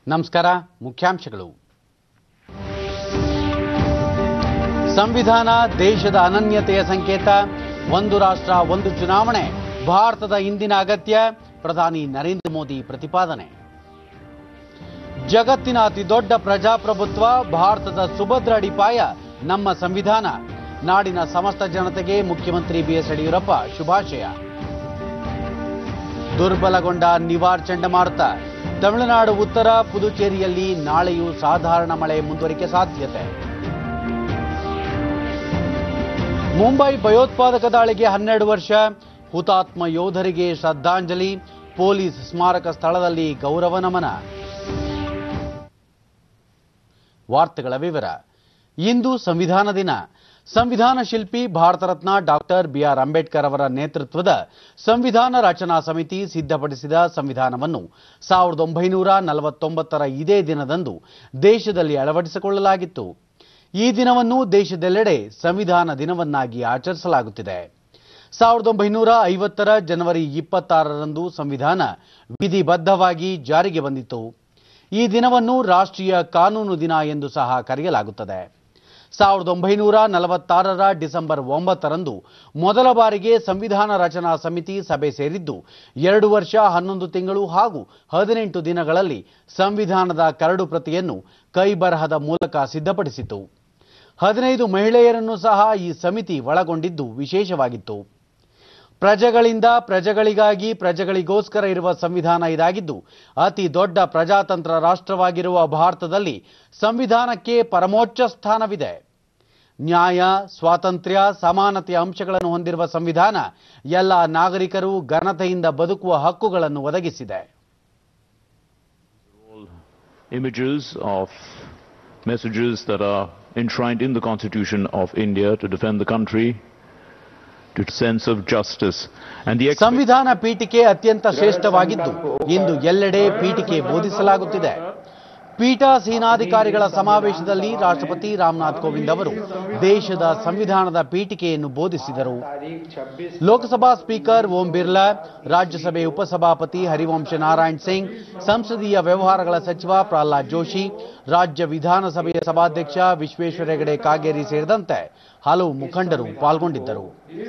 ನಮಸ್ಕಾರ ಮುಖ್ಯಾಂಶಗಳು ಸಂವಿಧಾನ ದೇಶದ ಅನನ್ಯತೆಯ ಸಂಕೇತ ಒಂದು ರಾಷ್ಟ್ರ ಒಂದು ಚುನಾವಣೆ ಭಾರತದ ಇಂದಿನ ಅಗತ್ಯ ಪ್ರಧಾನಿ ನರೇಂದ್ರ ಮೋದಿ ಪ್ರತಿಪಾದನೆ ಜಗತ್ತಿನ ಅತಿ ದೊಡ್ಡ ಪ್ರಜಾಪ್ರಭುತ್ವ ಭಾರತದ ಸುಭದ್ರ ಅಡಿಪಾಯ ನಮ್ಮ ಸಂವಿಧಾನ ನಾಡಿನ ಸಮಸ್ತ ಜನತೆಗೆ ಮುಖ್ಯಮಂತ್ರಿ ಬಿಎಸ್ ಯಡಿಯೂರಪ್ಪ ಶುಭಾಶಯ ದುರ್ಬಲಗೊಂಡ ನಿವಾರ್ ಚಂಡಮಾರುತ ತಮಿಳುನಾಡು ಉತ್ತರ ಪುದುಚೇರಿಯಲ್ಲಿ ನಾಳೆಯೂ ಸಾಧಾರಣ ಮಳೆ ಮುಂದುವರಿಕೆ ಸಾಧ್ಯತೆ ಮುಂಬೈ ಭಯೋತ್ಪಾದಕ ದಾಳಿಗೆ ಹನ್ನೆರಡು ವರ್ಷ ಹುತಾತ್ಮ ಯೋಧರಿಗೆ ಶ್ರದ್ಧಾಂಜಲಿ ಪೊಲೀಸ್ ಸ್ಮಾರಕ ಸ್ಥಳದಲ್ಲಿ ಗೌರವ ನಮನ ವಾರ್ತೆಗಳ ವಿವರ ಇಂದು ಸಂವಿಧಾನ ದಿನ ಸಂವಿಧಾನ ಶಿಲ್ಪಿ ಭಾರತ ರತ್ನ ಡಾಕ್ಟರ್ ಬಿಆರ್ ಅಂಬೇಡ್ಕರ್ ಅವರ ನೇತೃತ್ವದ ಸಂವಿಧಾನ ರಚನಾ ಸಮಿತಿ ಸಿದ್ಧಪಡಿಸಿದ ಸಂವಿಧಾನವನ್ನು ಸಾವಿರದ ಒಂಬೈನೂರ ನಲವತ್ತೊಂಬತ್ತರ ಇದೇ ದಿನದಂದು ದೇಶದಲ್ಲಿ ಅಳವಡಿಸಿಕೊಳ್ಳಲಾಗಿತ್ತು ಈ ದಿನವನ್ನು ದೇಶದೆಲ್ಲೆಡೆ ಸಂವಿಧಾನ ದಿನವನ್ನಾಗಿ ಆಚರಿಸಲಾಗುತ್ತಿದೆ ಸಾವಿರದ ಒಂಬೈನೂರ ಐವತ್ತರ ಜನವರಿ ಇಪ್ಪತ್ತಾರರಂದು ಸಂವಿಧಾನ ವಿಧಿಬದ್ಧವಾಗಿ ಜಾರಿಗೆ ಬಂದಿತ್ತು ಈ ದಿನವನ್ನು ರಾಷ್ಟ್ರೀಯ ಕಾನೂನು ದಿನ ಎಂದು ಸಹ ಕರೆಯಲಾಗುತ್ತದೆ ಸಾವಿರದ ಒಂಬೈನೂರ ನಲವತ್ತಾರರ ಡಿಸೆಂಬರ್ ಒಂಬತ್ತರಂದು ಮೊದಲ ಬಾರಿಗೆ ಸಂವಿಧಾನ ರಚನಾ ಸಮಿತಿ ಸಭೆ ಸೇರಿದ್ದು ಎರಡು ವರ್ಷ ಹನ್ನೊಂದು ತಿಂಗಳು ಹಾಗೂ ಹದಿನೆಂಟು ದಿನಗಳಲ್ಲಿ ಸಂವಿಧಾನದ ಕರಡು ಪ್ರತಿಯನ್ನು ಕೈಬರಹದ ಮೂಲಕ ಸಿದ್ಧಪಡಿಸಿತು ಹದಿನೈದು ಮಹಿಳೆಯರನ್ನು ಸಹ ಈ ಸಮಿತಿ ಒಳಗೊಂಡಿದ್ದು ವಿಶೇಷವಾಗಿತ್ತು ಪ್ರಜೆಗಳಿಂದ ಪ್ರಜೆಗಳಿಗಾಗಿ ಪ್ರಜೆಗಳಿಗೋಸ್ಕರ ಇರುವ ಸಂವಿಧಾನ ಇದಾಗಿದ್ದು ಅತಿ ದೊಡ್ಡ ಪ್ರಜಾತಂತ್ರ ರಾಷ್ಟ್ರವಾಗಿರುವ ಭಾರತದಲ್ಲಿ ಸಂವಿಧಾನಕ್ಕೆ ಪರಮೋಚ್ಚ ಸ್ಥಾನವಿದೆ ನ್ಯಾಯ ಸ್ವಾತಂತ್ರ್ಯ ಸಮಾನತೆಯ ಅಂಶಗಳನ್ನು ಹೊಂದಿರುವ ಸಂವಿಧಾನ ಎಲ್ಲ ನಾಗರಿಕರು ಘನತೆಯಿಂದ ಬದುಕುವ ಹಕ್ಕುಗಳನ್ನು ಒದಗಿಸಿದೆ images of messages that are enshrined in the Constitution of India to defend the country, to sense of justice. And the expect- ಸಂವಿಧಾನ ಪೀಠಿಕೆ ಅತ್ಯಂತ ಶ್ರೇಷ್ಠವಾಗಿದ್ದು ಇಂದು ಎಲ್ಲೆಡೆ ಪೀಠಿಕೆ ಬೋಧಿಸಲಾಗುತ್ತಿದೆ ಪೀಠಾಸೀನಾಧಿಕಾರಿಗಳ ಸಮಾವೇಶದಲ್ಲಿ ರಾಷ್ಟ್ರಪತಿ ರಾಮನಾಥ್ ಕೋವಿಂದ್ ಅವರು ದೇಶದ ಸಂವಿಧಾನದ ಪೀಠಿಕೆಯನ್ನು ಬೋಧಿಸಿದರು ಲೋಕಸಭಾ ಸ್ಪೀಕರ್ ಓಂ ಬಿರ್ಲಾ ರಾಜ್ಯಸಭೆ ಉಪಸಭಾಪತಿ ಹರಿವಂಶ ನಾರಾಯಣ್ ಸಿಂಗ್ ಸಂಸದೀಯ ವ್ಯವಹಾರಗಳ ಸಚಿವ ಪ್ರಹ್ಲಾದ್ ಜೋಶಿ ರಾಜ್ಯ ವಿಧಾನಸಭೆಯ ಸಭಾಧ್ಯಕ್ಷ ವಿಶ್ವೇಶ್ವರ ಹೆಗಡೆ ಕಾಗೇರಿ ಸೇರಿದಂತೆ ಹಲವು ಮುಖಂಡರು ಪಾಲ್ಗೊಂಡಿದ್ದರು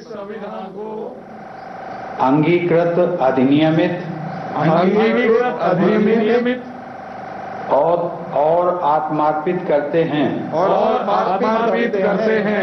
अंगीकृत अधिनियमित अंगीकृत अधिनियमित और और आत्मार्पित करते हैं और आत्मार्पित करते हैं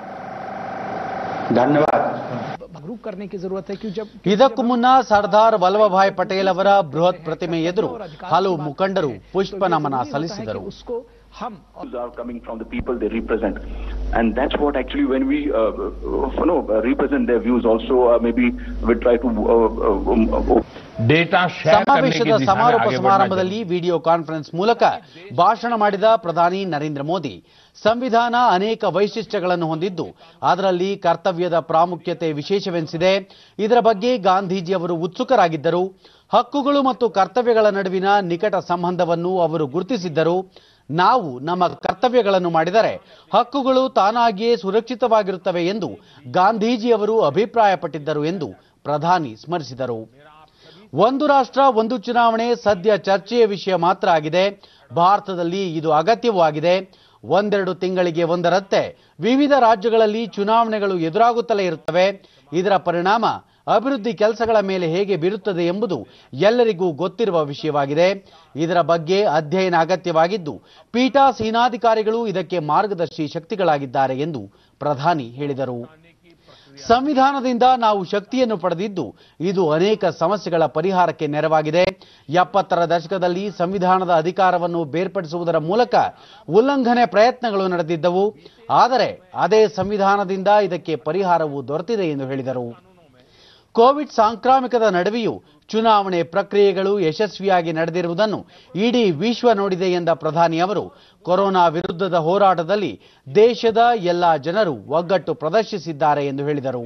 धन्यवाद जागरूक करने की जरूरत है कि जब ಇದಕ್ಕೂ ಮುನ್ನ ಸರ್ದಾರ್ ವಲ್ಲಭಭಾಯ್ ಪಟೇಲ್ ಅವರ ಬೃಹತ್ ಪ್ರತಿಮೆ ಎದುರು ಹಲವು ಮುಖಂಡರು ಪುಷ್ಪ ನಮನ ಸಲ್ಲಿಸಿದರು उसको हम views are coming from the people they represent. And that's what actually when we, uh, uh, you know, uh, represent their views also, uh, maybe we try to, uh, uh, um, uh, data share करने की ಸಮಾವೇಶದ दिशा में ಸಮಾರೋಪ आगे बढ़ना ಸಮಾರಂಭದಲ್ಲಿ video conference ಮೂಲಕ ಭಾಷಣ ಮಾಡಿದ ಪ್ರಧಾನಿ ನರೇಂದ್ರ ಮೋದಿ ಸಂವಿಧಾನ ಅನೇಕ ವೈಶಿಷ್ಟ್ಯಗಳನ್ನು ಹೊಂದಿದ್ದು ಅದರಲ್ಲಿ ಕರ್ತವ್ಯದ ಪ್ರಾಮುಖ್ಯತೆ ವಿಶೇಷವೆನಿಸಿದೆ ಇದರ ಬಗ್ಗೆ ಗಾಂಧೀಜಿಯವರು ಉತ್ಸುಕರಾಗಿದ್ದರು ಹಕ್ಕುಗಳು ಮತ್ತು ಕರ್ತವ್ಯಗಳ ನಡುವಿನ ನಿಕಟ ಸಂಬಂಧವನ್ನು ಅವರು ಗುರುತಿಸಿದ್ದರು ನಾವು ನಮ್ಮ ಕರ್ತವ್ಯಗಳನ್ನು ಮಾಡಿದರೆ ಹಕ್ಕುಗಳು ತಾನಾಗಿಯೇ ಸುರಕ್ಷಿತವಾಗಿರುತ್ತವೆ ಎಂದು ಗಾಂಧೀಜಿಯವರು ಅಭಿಪ್ರಾಯಪಟ್ಟಿದ್ದರು ಎಂದು ಪ್ರಧಾನಿ ಸ್ಮರಿಸಿದರು ಒಂದು ರಾಷ್ಟ್ರ ಒಂದು ಚುನಾವಣೆ ಸದ್ಯ ಚರ್ಚೆಯ ವಿಷಯ ಮಾತ್ರ ಆಗಿದೆ ಭಾರತದಲ್ಲಿ ಇದು ಅಗತ್ಯವೂ ಆಗಿದೆ ಒಂದೆರಡು ತಿಂಗಳಿಗೆ ಒಂದರಂತೆ ವಿವಿಧ ರಾಜ್ಯಗಳಲ್ಲಿ ಚುನಾವಣೆಗಳು ಎದುರಾಗುತ್ತಲೇ ಇರುತ್ತವೆ ಇದರ ಪರಿಣಾಮ ಅಭಿವೃದ್ಧಿ ಕೆಲಸಗಳ ಮೇಲೆ ಹೇಗೆ ಬೀರುತ್ತದೆ ಎಂಬುದು ಎಲ್ಲರಿಗೂ ಗೊತ್ತಿರುವ ವಿಷಯವಾಗಿದೆ ಇದರ ಬಗ್ಗೆ ಅಧ್ಯಯನ ಅಗತ್ಯವಾಗಿದ್ದು ಪೀಠಾಸೀನಾಧಿಕಾರಿಗಳು ಇದಕ್ಕೆ ಮಾರ್ಗದರ್ಶಿ ಶಕ್ತಿಗಳಾಗಿದ್ದಾರೆ ಎಂದು ಪ್ರಧಾನಿ ಹೇಳಿದರು ಸಂವಿಧಾನದಿಂದ ನಾವು ಶಕ್ತಿಯನ್ನು ಪಡೆದಿದ್ದು ಇದು ಅನೇಕ ಸಮಸ್ಯೆಗಳ ಪರಿಹಾರಕ್ಕೆ ನೆರವಾಗಿದೆ ಎಪ್ಪತ್ತರ ದಶಕದಲ್ಲಿ ಸಂವಿಧಾನದ ಅಧಿಕಾರವನ್ನು ಬೇರ್ಪಡಿಸುವುದರ ಮೂಲಕ ಉಲ್ಲಂಘನೆ ಪ್ರಯತ್ನಗಳು ನಡೆದಿದ್ದವು ಆದರೆ ಅದೇ ಸಂವಿಧಾನದಿಂದ ಇದಕ್ಕೆ ಪರಿಹಾರವು ದೊರೆತಿದೆ ಎಂದು ಹೇಳಿದರು ಕೋವಿಡ್ ಸಾಂಕ್ರಾಮಿಕದ ನಡುವೆಯೂ ಚುನಾವಣೆ ಪ್ರಕ್ರಿಯೆಗಳು ಯಶಸ್ವಿಯಾಗಿ ನಡೆದಿರುವುದನ್ನು ಇಡೀ ವಿಶ್ವ ನೋಡಿದೆ ಎಂದ ಪ್ರಧಾನಿ ಅವರು ಕೊರೋನಾ ವಿರುದ್ಧದ ಹೋರಾಟದಲ್ಲಿ ದೇಶದ ಎಲ್ಲಾ ಜನರು ಒಗ್ಗಟ್ಟು ಪ್ರದರ್ಶಿಸಿದ್ದಾರೆ ಎಂದು ಹೇಳಿದರು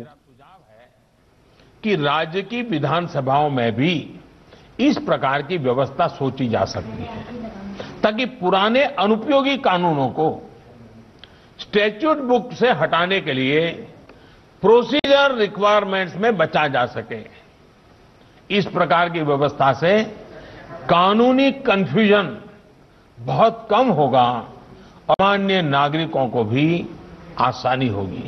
कि राज्य की विधानसभाओं में भी इस प्रकार की व्यवस्था सोची जा सकती है ताकि पुराने अनुपयोगी कानूनों को स्टैट्यूट बुक से हटाने के लिए प्रोसीजर रिक्वायरमेंट्स में बचा जा सके इस प्रकार की व्यवस्था से कानूनी कंफ्यूजन बहुत कम होगा और सामान्य नागरिकों को भी आसानी होगी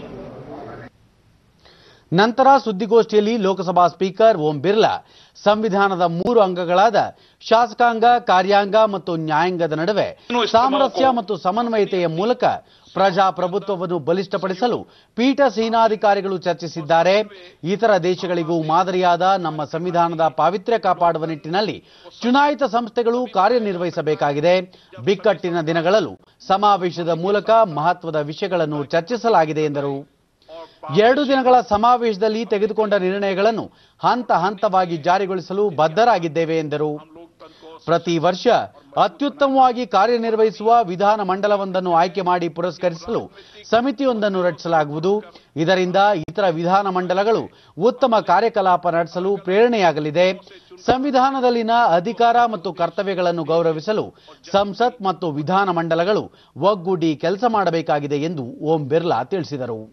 ನಂತರ ಸುದ್ದಿಗೋಷ್ಠಿಯಲ್ಲಿ ಲೋಕಸಭಾ ಸ್ಪೀಕರ್ ಓಂ ಬಿರ್ಲಾ ಸಂವಿಧಾನದ ಮೂರು ಅಂಗಗಳಾದ ಶಾಸಕಾಂಗ ಕಾರ್ಯಾಂಗ ಮತ್ತು ನ್ಯಾಯಾಂಗದ ನಡುವೆ ಸಾಮರಸ್ಯ ಮತ್ತು ಸಮನ್ವಯತೆಯ ಮೂಲಕ ಪ್ರಜಾಪ್ರಭುತ್ವವನ್ನು ಬಲಿಷ್ಠಪಡಿಸಲು ಪೀಠಸೀನಾಧಿಕಾರಿಗಳು ಚರ್ಚಿಸಿದ್ದಾರೆ ಇತರ ದೇಶಗಳಿಗೂ ಮಾದರಿಯಾದ ನಮ್ಮ ಸಂವಿಧಾನದ ಪಾವಿತ್ರ್ಯ ಕಾಪಾಡುವ ನಿಟ್ಟಿನಲ್ಲಿ ಚುನಾಯಿತ ಸಂಸ್ಥೆಗಳು ಕಾರ್ಯನಿರ್ವಹಿಸಬೇಕಾಗಿದೆ ಬಿಕ್ಕಟ್ಟಿನ ದಿನಗಳಲ್ಲೂ ಸಮಾವೇಶದ ಮೂಲಕ ಮಹತ್ವದ ವಿಷಯಗಳನ್ನು ಚರ್ಚಿಸಲಾಗಿದೆ ಎಂದರು ಎರಡು ದಿನಗಳ ಸಮಾವೇಶದಲ್ಲಿ ತೆಗೆದುಕೊಂಡ ನಿರ್ಣಯಗಳನ್ನು ಹಂತ ಹಂತವಾಗಿ ಜಾರಿಗೊಳಿಸಲು ಬದ್ಧರಾಗಿದ್ದೇವೆ ಎಂದರು ಪ್ರತಿ ವರ್ಷ ಅತ್ಯುತ್ತಮವಾಗಿ ಕಾರ್ಯನಿರ್ವಹಿಸುವ ವಿಧಾನ ಮಂಡಲವೊಂದನ್ನು ಆಯ್ಕೆ ಮಾಡಿ ಪುರಸ್ಕರಿಸಲು ಸಮಿತಿಯೊಂದನ್ನು ರಚಿಸಲಾಗುವುದು ಇದರಿಂದ ಇತರ ವಿಧಾನ ಮಂಡಲಗಳು ಉತ್ತಮ ಕಾರ್ಯಕಲಾಪ ನಡೆಸಲು ಪ್ರೇರಣೆಯಾಗಲಿದೆ ಸಂವಿಧಾನದಲ್ಲಿನ ಅಧಿಕಾರ ಮತ್ತು ಕರ್ತವ್ಯಗಳನ್ನು ಗೌರವಿಸಲು ಸಂಸತ್ ಮತ್ತು ವಿಧಾನ ಮಂಡಲಗಳು ಒಗ್ಗೂಡಿ ಕೆಲಸ ಮಾಡಬೇಕಾಗಿದೆ ಎಂದು ಓಂ ಬಿರ್ಲಾ ತಿಳಿಸಿದರು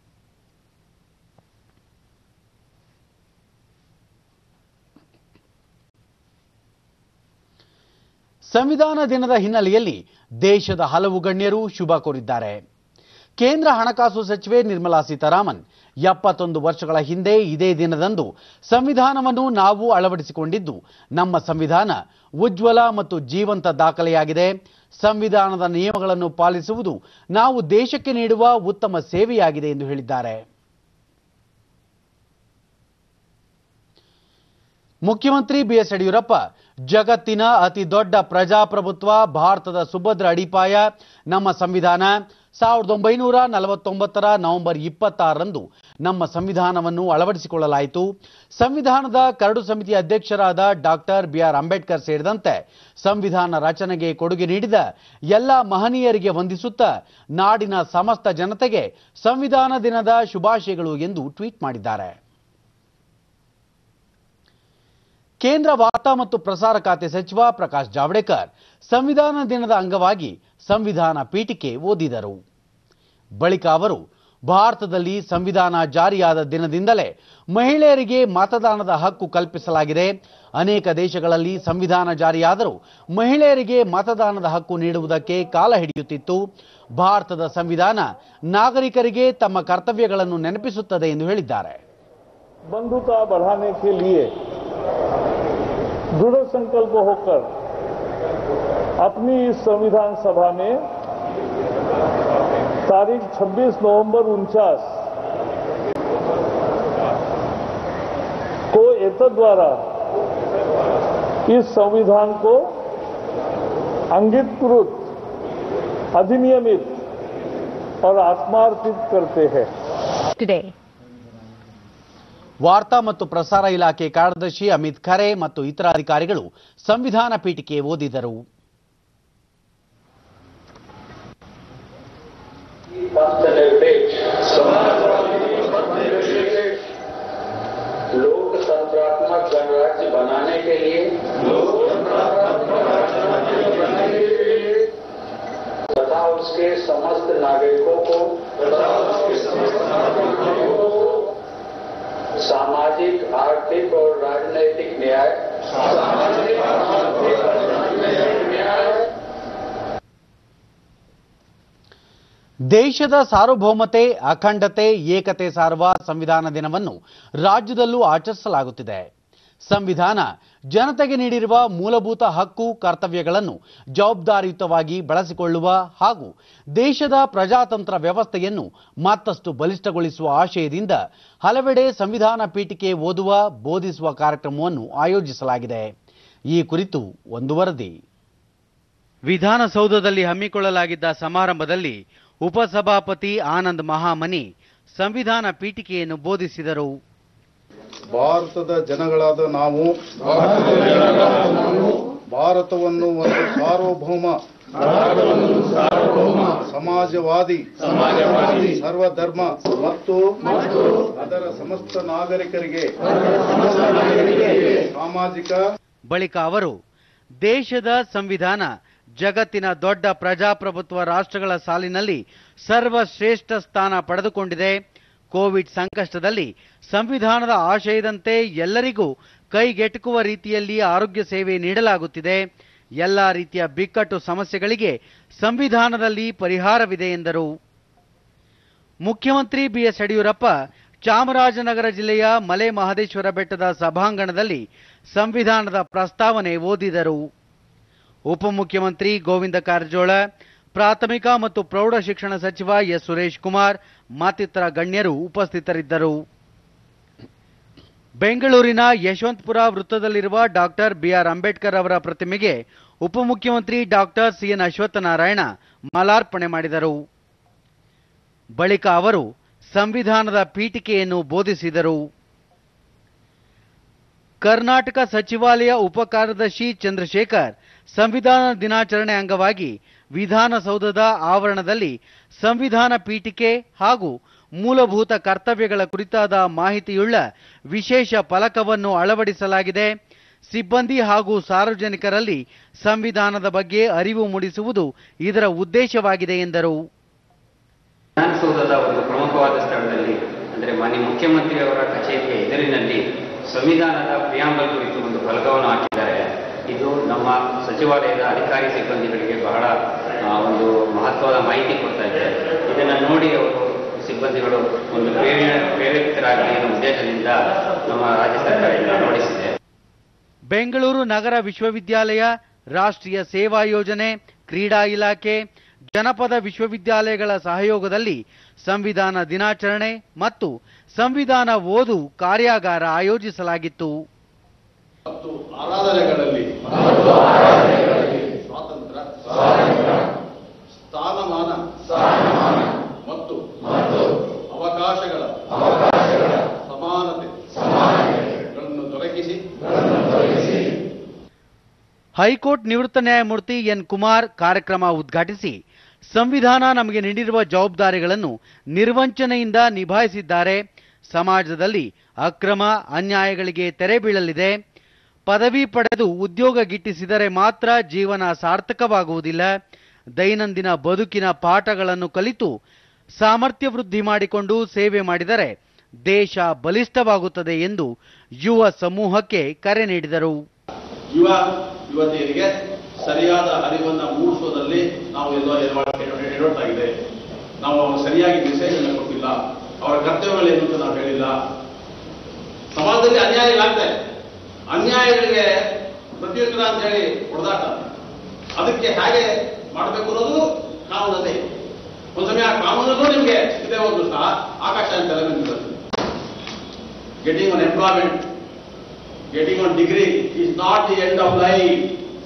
ಸಂವಿಧಾನ ದಿನದ ಹಿನ್ನೆಲೆಯಲ್ಲಿ ದೇಶದ ಹಲವು ಗಣ್ಯರು ಶುಭ ಕೋರಿದ್ದಾರೆ ಕೇಂದ್ರ ಹಣಕಾಸು ಸಚಿವೆ ನಿರ್ಮಲಾ ಸೀತಾರಾಮನ್ ಎಪ್ಪತ್ತೊಂದು ವರ್ಷಗಳ ಹಿಂದೆ ಇದೇ ದಿನದಂದು ಸಂವಿಧಾನವನ್ನು ನಾವು ಅಳವಡಿಸಿಕೊಂಡಿದ್ದು ನಮ್ಮ ಸಂವಿಧಾನ ಉಜ್ವಲ ಮತ್ತು ಜೀವಂತ ದಾಖಲೆಯಾಗಿದೆ ಸಂವಿಧಾನದ ನಿಯಮಗಳನ್ನು ಪಾಲಿಸುವುದು ನಾವು ದೇಶಕ್ಕೆ ನೀಡುವ ಉತ್ತಮ ಸೇವೆಯಾಗಿದೆ ಎಂದು ಹೇಳಿದ್ದಾರೆ ಮುಖ್ಯಮಂತ್ರಿ ಬಿಎಸ್ ಯಡಿಯೂರಪ್ಪ ಜಗತ್ತಿನ ಅತಿ ದೊಡ್ಡ ಪ್ರಜಾಪ್ರಭುತ್ವ ಭಾರತದ ಸುಭದ್ರ ಅಡಿಪಾಯ ನಮ್ಮ ಸಂವಿಧಾನ ಸಾವಿರದ ಒಂಬೈನೂರ ನಲವತ್ತೊಂಬತ್ತರ ನವೆಂಬರ್ ಇಪ್ಪತ್ತಾರರಂದು ನಮ್ಮ ಸಂವಿಧಾನವನ್ನು ಅಳವಡಿಸಿಕೊಳ್ಳಲಾಯಿತು ಸಂವಿಧಾನದ ಕರಡು ಸಮಿತಿ ಅಧ್ಯಕ್ಷರಾದ ಡಾಕ್ಟರ್ ಬಿಆರ್ ಅಂಬೇಡ್ಕರ್ ಸೇರಿದಂತೆ ಸಂವಿಧಾನ ರಚನೆಗೆ ಕೊಡುಗೆ ನೀಡಿದ ಎಲ್ಲ ಮಹನೀಯರಿಗೆ ವಂದಿಸುತ್ತಾ ನಾಡಿನ ಸಮಸ್ತ ಜನತೆಗೆ ಸಂವಿಧಾನ ದಿನದ ಶುಭಾಶಯಗಳು ಎಂದು ಟ್ವೀಟ್ ಮಾಡಿದ್ದಾರೆ ಕೇಂದ್ರ ವಾರ್ತಾ ಮತ್ತು ಪ್ರಸಾರ ಖಾತೆ ಸಚಿವ ಪ್ರಕಾಶ್ ಜಾವಡೇಕರ್ ಸಂವಿಧಾನ ದಿನದ ಅಂಗವಾಗಿ ಸಂವಿಧಾನ ಪೀಠಿಕೆ ಓದಿದರು ಬಳಿಕ ಅವರು ಭಾರತದಲ್ಲಿ ಸಂವಿಧಾನ ಜಾರಿಯಾದ ದಿನದಿಂದಲೇ ಮಹಿಳೆಯರಿಗೆ ಮತದಾನದ ಹಕ್ಕು ಕಲ್ಪಿಸಲಾಗಿದೆ ಅನೇಕ ದೇಶಗಳಲ್ಲಿ ಸಂವಿಧಾನ ಜಾರಿಯಾದರೂ ಮಹಿಳೆಯರಿಗೆ ಮತದಾನದ ಹಕ್ಕು ನೀಡುವುದಕ್ಕೆ ಕಾಲ ಹಿಡಿಯುತ್ತಿತ್ತು ಭಾರತದ ಸಂವಿಧಾನ ನಾಗರಿಕರಿಗೆ ತಮ್ಮ ಕರ್ತವ್ಯಗಳನ್ನು ನೆನಪಿಸುತ್ತದೆ ಎಂದು ಹೇಳಿದ್ದಾರೆ बंधुता बढ़ाने के लिए दृढ़ संकल्प होकर अपनी इस संविधान सभा में तारीख 26 नवंबर उनचास को एतद द्वारा इस संविधान को अंगितकृत अधिनियमित और आत्मार्पित करते हैं today. ವಾರ್ತಾ ಮತ್ತು ಪ್ರಸಾರ ಇಲಾಖೆ ಕಾರ್ಯದರ್ಶಿ ಅಮಿತ್ ಖರೆ ಮತ್ತು ಇತರ ಅಧಿಕಾರಿಗಳು ಸಂವಿಧಾನ ಪೀಠಿಕೆ ಓದಿದರು लोकतंत्रात्मक गणराज्य बनाने के लिए तथा उसके समस्त नागरिकों को सामाजिक आर्थिक और राजनैतिक न्याय ದೇಶದ ಸಾರ್ವಭೌಮತೆ ಅಖಂಡತೆ ಏಕತೆ ಸಾರುವ ಸಂವಿಧಾನ ದಿನವನ್ನು ರಾಜ್ಯದಲ್ಲೂ ಆಚರಿಸಲಾಗುತ್ತಿದೆ ಸಂವಿಧಾನ ಜನತೆಗೆ ನೀಡಿರುವ ಮೂಲಭೂತ ಹಕ್ಕು ಕರ್ತವ್ಯಗಳನ್ನು ಜವಾಬ್ದಾರಿಯುತವಾಗಿ ಬಳಸಿಕೊಳ್ಳುವ ಹಾಗೂ ದೇಶದ ಪ್ರಜಾತಂತ್ರ ವ್ಯವಸ್ಥೆಯನ್ನು ಮತ್ತಷ್ಟು ಬಲಿಷ್ಠಗೊಳಿಸುವ ಆಶಯದಿಂದ ಹಲವೆಡೆ ಸಂವಿಧಾನ ಪೀಠಿಕೆ ಓದುವ ಬೋಧಿಸುವ ಕಾರ್ಯಕ್ರಮವನ್ನು ಆಯೋಜಿಸಲಾಗಿದೆ ಈ ಕುರಿತು ಒಂದು ವರದಿ ವಿಧಾನಸೌಧದಲ್ಲಿ ಹಮ್ಮಿಕೊಳ್ಳಲಾಗಿದ್ದ ಸಮಾರಂಭದಲ್ಲಿ ಉಪಸಭಾಪತಿ ಆನಂದ್ ಮಹಾಮನಿ ಸಂವಿಧಾನ ಪೀಠಿಕೆಯನ್ನು ಬೋಧಿಸಿದರು ಭಾರತದ ಜನಗಳಾದ ನಾವು ಭಾರತವನ್ನು ಒಂದು ಸಾರ್ವಭೌಮ ಸಮಾಜವಾದಿ ಸರ್ವಧರ್ಮ ಮತ್ತು ಅದರ ಸಮಸ್ತ ನಾಗರಿಕರಿಗೆ ಸಾಮಾಜಿಕ ಬಳಿಕ ಅವರು ದೇಶದ ಸಂವಿಧಾನ ಜಗತ್ತಿನ ದೊಡ್ಡ ಪ್ರಜಾಪ್ರಭುತ್ವ ರಾಷ್ಟ್ರಗಳ ಸಾಲಿನಲ್ಲಿ ಸರ್ವಶ್ರೇಷ್ಠ ಸ್ಥಾನ ಪಡೆದುಕೊಂಡಿದೆ ಕೋವಿಡ್ ಸಂಕಷ್ಟದಲ್ಲಿ ಸಂವಿಧಾನದ ಆಶಯದಂತೆ ಎಲ್ಲರಿಗೂ ಕೈಗೆಟುಕುವ ರೀತಿಯಲ್ಲಿ ಆರೋಗ್ಯ ಸೇವೆ ನೀಡಲಾಗುತ್ತಿದೆ ಎಲ್ಲ ರೀತಿಯ ಬಿಕ್ಕಟ್ಟು ಸಮಸ್ಯೆಗಳಿಗೆ ಸಂವಿಧಾನದಲ್ಲಿ ಪರಿಹಾರವಿದೆ ಎಂದರು ಮುಖ್ಯಮಂತ್ರಿ ಬಿಎಸ್ ಯಡಿಯೂರಪ್ಪ ಚಾಮರಾಜನಗರ ಜಿಲ್ಲೆಯ ಮಲೆ ಮಹದೇಶ್ವರ ಬೆಟ್ಟದ ಸಭಾಂಗಣದಲ್ಲಿ ಸಂವಿಧಾನದ ಪ್ರಸ್ತಾವನೆ ಓದಿದರು ಉಪಮುಖ್ಯಮಂತ್ರಿ ಗೋವಿಂದ ಕಾರಜೋಳ ಪ್ರಾಥಮಿಕ ಮತ್ತು ಪ್ರೌಢ ಶಿಕ್ಷಣ ಸಚಿವ ಎಸ್ ಸುರೇಶ್ ಕುಮಾರ್ ಮತ್ತಿತರ ಗಣ್ಯರು ಉಪಸ್ಥಿತರಿದ್ದರು ಬೆಂಗಳೂರಿನ ಯಶವಂತಪುರ ವೃತ್ತದಲ್ಲಿರುವ ಡಾಕ್ಟರ್ ಬಿಆರ್ ಅಂಬೇಡ್ಕರ್ ಅವರ ಪ್ರತಿಮೆಗೆ ಉಪಮುಖ್ಯಮಂತ್ರಿ ಡಾಕ್ಟರ್ ಸಿಎನ್ ಅಶ್ವತ್ಥನಾರಾಯಣ ಮಾಲಾರ್ಪಣೆ ಮಾಡಿದರು ಬಳಿಕ ಅವರು ಸಂವಿಧಾನದ ಪೀಠಿಕೆಯನ್ನು ಬೋಧಿಸಿದರು ಕರ್ನಾಟಕ ಸಚಿವಾಲಯ ಉಪಕಾರ್ಯದರ್ಶಿ ಚಂದ್ರಶೇಖರ್ ಸಂವಿಧಾನ ದಿನಾಚರಣೆ ಅಂಗವಾಗಿ ವಿಧಾನಸೌಧದ ಆವರಣದಲ್ಲಿ ಸಂವಿಧಾನ ಪೀಠಿಕೆ ಹಾಗೂ ಮೂಲಭೂತ ಕರ್ತವ್ಯಗಳ ಕುರಿತಾದ ಮಾಹಿತಿಯುಳ್ಳ ವಿಶೇಷ ಫಲಕವನ್ನು ಅಳವಡಿಸಲಾಗಿದೆ ಸಿಬ್ಬಂದಿ ಹಾಗೂ ಸಾರ್ವಜನಿಕರಲ್ಲಿ ಸಂವಿಧಾನದ ಬಗ್ಗೆ ಅರಿವು ಮೂಡಿಸುವುದು ಇದರ ಉದ್ದೇಶವಾಗಿದೆ ಎಂದರು ವಿಧಾನಸೌಧದ ಒಂದು ಪ್ರಮುಖವಾದ ಸ್ಥಳದಲ್ಲಿ ಅಂದರೆ ಮಾನ್ಯ ಮುಖ್ಯಮಂತ್ರಿಯವರ ಕಚೇರಿಯ ಎದುರಿನಲ್ಲಿ ಸಂವಿಧಾನದ ಪ್ರಿಯಾಂಬಲ್ ಕುರಿತು ಒಂದು ಫಲಕವನ್ನು ಹಾಕಿದ್ದಾರೆ ಇದು ನಮ್ಮ ಸಚಿವಾಲಯದ ಅಧಿಕಾರಿ ಸಿಬ್ಬಂದಿಗಳಿಗೆ ಬಹಳ ಆ, ಒಂದು ಮಹತ್ವದ ಮಾಹಿತಿ ಕೊಡ್ತಾ ಇದೆ ಇದನ್ನು ನೋಡಿ ಅವರು ಸಿಬ್ಬಂದಿಗಳು ಒಂದು ಪ್ರೇರಣೆ ಪ್ರೇರೇಪಿತರಾಗಲಿ ಅನ್ನೋ ಉದ್ದೇಶದಿಂದ ನಮ್ಮ ರಾಜ್ಯ ಸರ್ಕಾರ ಇದನ್ನು ಅಳವಡಿಸಿದೆ ಬೆಂಗಳೂರು ನಗರ ವಿಶ್ವವಿದ್ಯಾಲಯ ರಾಷ್ಟ್ರೀಯ ಸೇವಾ ಯೋಜನೆ ಕ್ರೀಡಾ ಇಲಾಖೆ ಜನಪದ ವಿಶ್ವವಿದ್ಯಾಲಯಗಳ ಸಹಯೋಗದಲ್ಲಿ ಸಂವಿಧಾನ ದಿನಾಚರಣೆ ಮತ್ತು ಸಂವಿಧಾನ ಓದು ಕಾರ್ಯಾಗಾರ ಆಯೋಜಿಸಲಾಗಿತ್ತು ಮತ್ತು ಆರಾಧನೆಗಳಲ್ಲಿ ಸ್ವಾತಂತ್ರ್ಯ ಸ್ಥಾನಮಾನ ಮತ್ತು ಅವಕಾಶಗಳ ಸಮಾನತೆಗಳನ್ನು ದೊರಕಿಸಿ ಹೈಕೋರ್ಟ್ ನಿವೃತ್ತ ನ್ಯಾಯಮೂರ್ತಿ ಎನ್ ಕುಮಾರ್ ಕಾರ್ಯಕ್ರಮ ಉದ್ಘಾಟಿಸಿ ಸಂವಿಧಾನ ನಮಗೆ ನೀಡಿರುವ ಜವಾಬ್ದಾರಿಗಳನ್ನು ನಿರ್ವಂಚನೆಯಿಂದ ನಿಭಾಯಿಸಿದ್ದಾರೆ ಸಮಾಜದಲ್ಲಿ ಅಕ್ರಮ ಅನ್ಯಾಯಗಳಿಗೆ ತೆರೆ ಬೀಳಲಿದೆ ಪದವಿ ಪಡೆದು ಉದ್ಯೋಗ ಗಿಟ್ಟಿಸಿದರೆ ಮಾತ್ರ ಜೀವನ ಸಾರ್ಥಕವಾಗುವುದಿಲ್ಲ ದೈನಂದಿನ ಬದುಕಿನ ಪಾಠಗಳನ್ನು ಕಲಿತು ಸಾಮರ್ಥ್ಯ ವೃದ್ಧಿ ಮಾಡಿಕೊಂಡು ಸೇವೆ ಮಾಡಿದರೆ ದೇಶ ಬಲಿಷ್ಠವಾಗುತ್ತದೆ ಎಂದು ಯುವ ಸಮೂಹಕ್ಕೆ ಕರೆ ನೀಡಿದರು ಯುವ ಯುವತಿಯರಿಗೆ ಸರಿಯಾದ ಅರಿವನ್ನು ಮೂಡಿಸೋದಲ್ಲಿ ನಾವು ಎಲ್ಲೋ ಎಡವಟ್ಟಾಗಿದೆ ನಾವು ಸರಿಯಾಗಿ ಮೆಸೇಜ್ ಅನ್ನು ಕೊಟ್ಟಿಲ್ಲ ಅವರ ಕರ್ತವ್ಯಗಳೇನು ಅಂತ ನಾವು ಹೇಳಿಲ್ಲ ಸಮಾಜದಲ್ಲಿ ಅನ್ಯಾಯಗಳಾಗ್ತಾ ಇದೆ ಅನ್ಯಾಯಗಳಿಗೆ ಪ್ರತ್ಯುತ್ತರ ಅಂತ ಹೇಳಿ ಹೊಡೆದಾಟ ಅದಕ್ಕೆ ಹೇಗೆ ಮಾಡಬೇಕು ಅನ್ನೋದು ಕಾನೂನಲ್ಲಿ ಒಂದ್ಸಮಯ ಆ ಕಾನೂನಲ್ಲೂ ನಿಮಗೆ ಇದೇ ಒಂದು ಸಹ ಆಕಾಶ ಅಂತ getting on employment getting on degree is not the end of life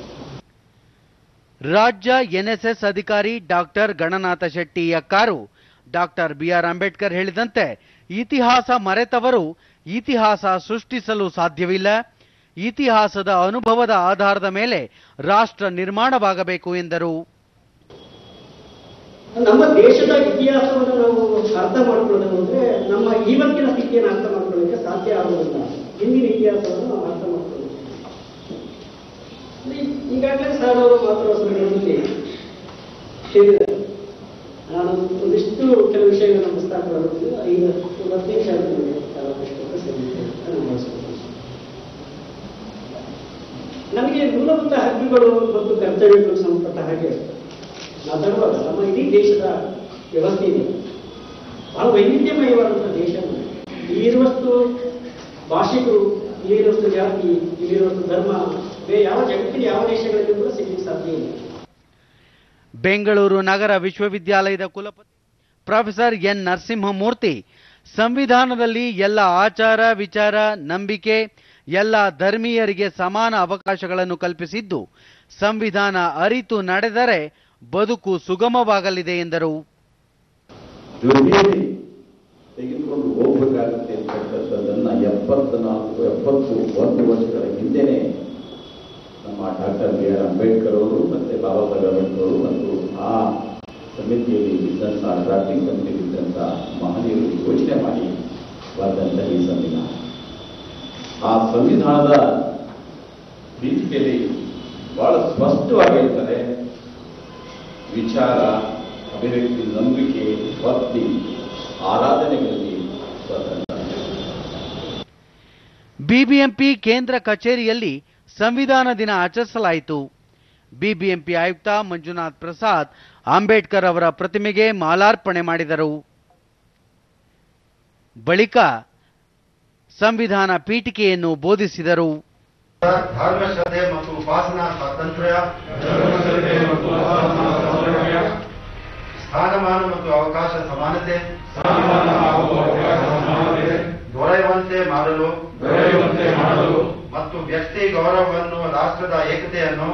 ರಾಜ್ಯ ಎನ್ಎಸ್ಎಸ್ ಅಧಿಕಾರಿ ಡಾಕ್ಟರ್ ಗಣನಾಥ ಶೆಟ್ಟಿ ಅಕ್ಕಾರು ಡಾಕ್ಟರ್ ಬಿಆರ್ ಅಂಬೇಡ್ಕರ್ ಹೇಳಿದಂತೆ ಇತಿಹಾಸ ಮರೆತವರು ಇತಿಹಾಸ ಸೃಷ್ಟಿಸಲು ಸಾಧ್ಯವಿಲ್ಲ ಇತಿಹಾಸದ ಅನುಭವದ ಆಧಾರದ ಮೇಲೆ ರಾಷ್ಟ್ರ ನಿರ್ಮಾಣವಾಗಬೇಕು ಎಂದರು ನಮ್ಮ ದೇಶದ ಇತಿಹಾಸವನ್ನು ನಾವು ಅರ್ಥ ಮಾಡ್ಕೊಳ್ಳೋದು ಅಂದ್ರೆ ನಮ್ಮ ಇವತ್ತಿನ ಸ್ಥಿತಿಯನ್ನು ಅರ್ಥ ಮಾಡ್ಕೊಳ್ಳೋಕೆ ಸಾಧ್ಯ ಆಗುವುದಿಲ್ಲ ಹಿಂದಿನ ಇತಿಹಾಸವನ್ನು ನಾವು ಅರ್ಥ ಮಾಡ್ಕೊಳ್ಳೋದು ಈ- ಈಗಾಗಲೇ ಸರ್ ಅವರು ಮಾತಾಡೋ ಸಂದರ್ಭದಲ್ಲಿ ಹೇಳಿದ್ದಾರೆ ನಾನು ಒಂದಿಷ್ಟು ಕೆಲವು ವಿಷಯಗಳನ್ನು ಪ್ರಸ್ತಾಪ ಮಾಡೋದು ಐದು ಒಂದು ಹತ್ತು ನಿಮಿಷ ಆಗುತ್ತೆ ನನಗೆ ಅವಕಾಶ ಸಿಗುತ್ತೆ ಅಂತ ನಾನು ಭಾವಿಸ್ತೀನಿ. ನಮಗೆ ಮೂಲಭೂತ ಹಕ್ಕುಗಳು ಮತ್ತು ಕರ್ತವ್ಯಗಳು ಸಂಬಂಧಪಟ್ಟ ಹಾಗೆ ಮಾತಾಡುವಾಗ ನಮ್ಮ ಇಡೀ ದೇಶದ ವ್ಯವಸ್ಥೆ ಇದೆ ಬಹಳ ವೈವಿಧ್ಯಮಯವಾದಂಥ ದೇಶ ನಮ್ಮದು. ಇಲ್ಲಿರುವಷ್ಟು ಭಾಷಿಕರು ಇಲ್ಲಿರುವಷ್ಟು ಜಾತಿ ಇಲ್ಲಿರುವಷ್ಟು ಧರ್ಮ ಬೇರೆ ಯಾವ ಜಗತ್ತಿನ ಯಾವ ದೇಶಗಳಲ್ಲಿ ಕೂಡ ಸಿಗಲಿಕ್ಕೆ ಸಾಧ್ಯ ಇಲ್ಲ ಬೆಂಗಳೂರು ನಗರ ವಿಶ್ವವಿದ್ಯಾಲಯದ ಕುಲಪತಿ ಪ್ರೊಫೆಸರ್ ಎನ್ ನರಸಿಂಹಮೂರ್ತಿ ಸಂವಿಧಾನದಲ್ಲಿ ಎಲ್ಲ ಆಚಾರ ವಿಚಾರ ನಂಬಿಕೆ ಎಲ್ಲ ಧರ್ಮೀಯರಿಗೆ ಸಮಾನ ಅವಕಾಶಗಳನ್ನು ಕಲ್ಪಿಸಿದ್ದು ಸಂವಿಧಾನ ಅರಿತು ನಡೆದರೆ ಬದುಕು ಸುಗಮವಾಗಲಿದೆ ಎಂದರು ಜೊತೆಯಲ್ಲಿ ತೆಗೆದುಕೊಂಡು ಹೋಗಬೇಕಾಗುತ್ತೆ ಅಂತಕ್ಕಂಥದ್ದನ್ನ ಎಪ್ಪತ್ನಾಲ್ಕು ಎಪ್ಪತ್ತು ಒಂದು ವರ್ಷಗಳ ಹಿಂದೆನೆ ನಮ್ಮ ಡಾಕ್ಟರ್ ಬಿ ಆರ್ ಅಂಬೇಡ್ಕರ್ ಅವರು ಮತ್ತೆ ಬಾಬಾ ಸಾಹೇಬ್ ಅಂಬೇಡ್ಕರ್ ಅವರು ಮತ್ತು ಆ ಸಮಿತಿಯಲ್ಲಿ ಇದ್ದಂಥ ಡ್ರಾಫ್ಟಿಂಗ್ ಸಮಿತಿಯಲ್ಲಿ ಇದ್ದಂಥ ಮಹನೀಯರು ಯೋಚನೆ ಮಾಡಿ ಬಂದಂಥ ಈ ಸಂವಿಧಾನ ಆ ಸಂವಿಧಾನದ ರೀತಿಯಲ್ಲಿ ಬಹಳ ಸ್ಪಷ್ಟವಾಗಿ ಹೇಳ್ತಾರೆ ವಿಚಾರ ಅಭಿವ್ಯಕ್ತಿ ನಂಬಿಕೆ ಭಕ್ತಿ ಆರಾಧನೆಗಳಲ್ಲಿ ಸ್ವತಂತ್ರ ಬಿಬಿಎಂಪಿ ಕೇಂದ್ರ ಕಚೇರಿಯಲ್ಲಿ ಸಂವಿಧಾನ ದಿನ ಆಚರಿಸಲಾಯಿತು ಬಿಬಿಎಂಪಿ ಆಯುಕ್ತ ಮಂಜುನಾಥ್ ಪ್ರಸಾದ್ ಅಂಬೇಡ್ಕರ್ ಅವರ ಪ್ರತಿಮೆಗೆ ಮಾಲಾರ್ಪಣೆ ಮಾಡಿದರು ಬಳಿಕ ಸಂವಿಧಾನ ಪೀಠಿಕೆಯನ್ನು ಬೋಧಿಸಿದರು ಧರ್ಮಶ್ರದ್ಧೆ ಮತ್ತು ಉಪಾಸನಾ ಸ್ವಾತಂತ್ರ್ಯ ಸ್ಥಾನಮಾನ ಮತ್ತು ಅವಕಾಶ ಸಮಾನತೆ ದೊರೆಯುವಂತೆ ಮಾಡಲು ಮತ್ತು ವ್ಯಕ್ತಿ ಗೌರವವನ್ನು ರಾಷ್ಟ್ರದ ಏಕತೆಯನ್ನು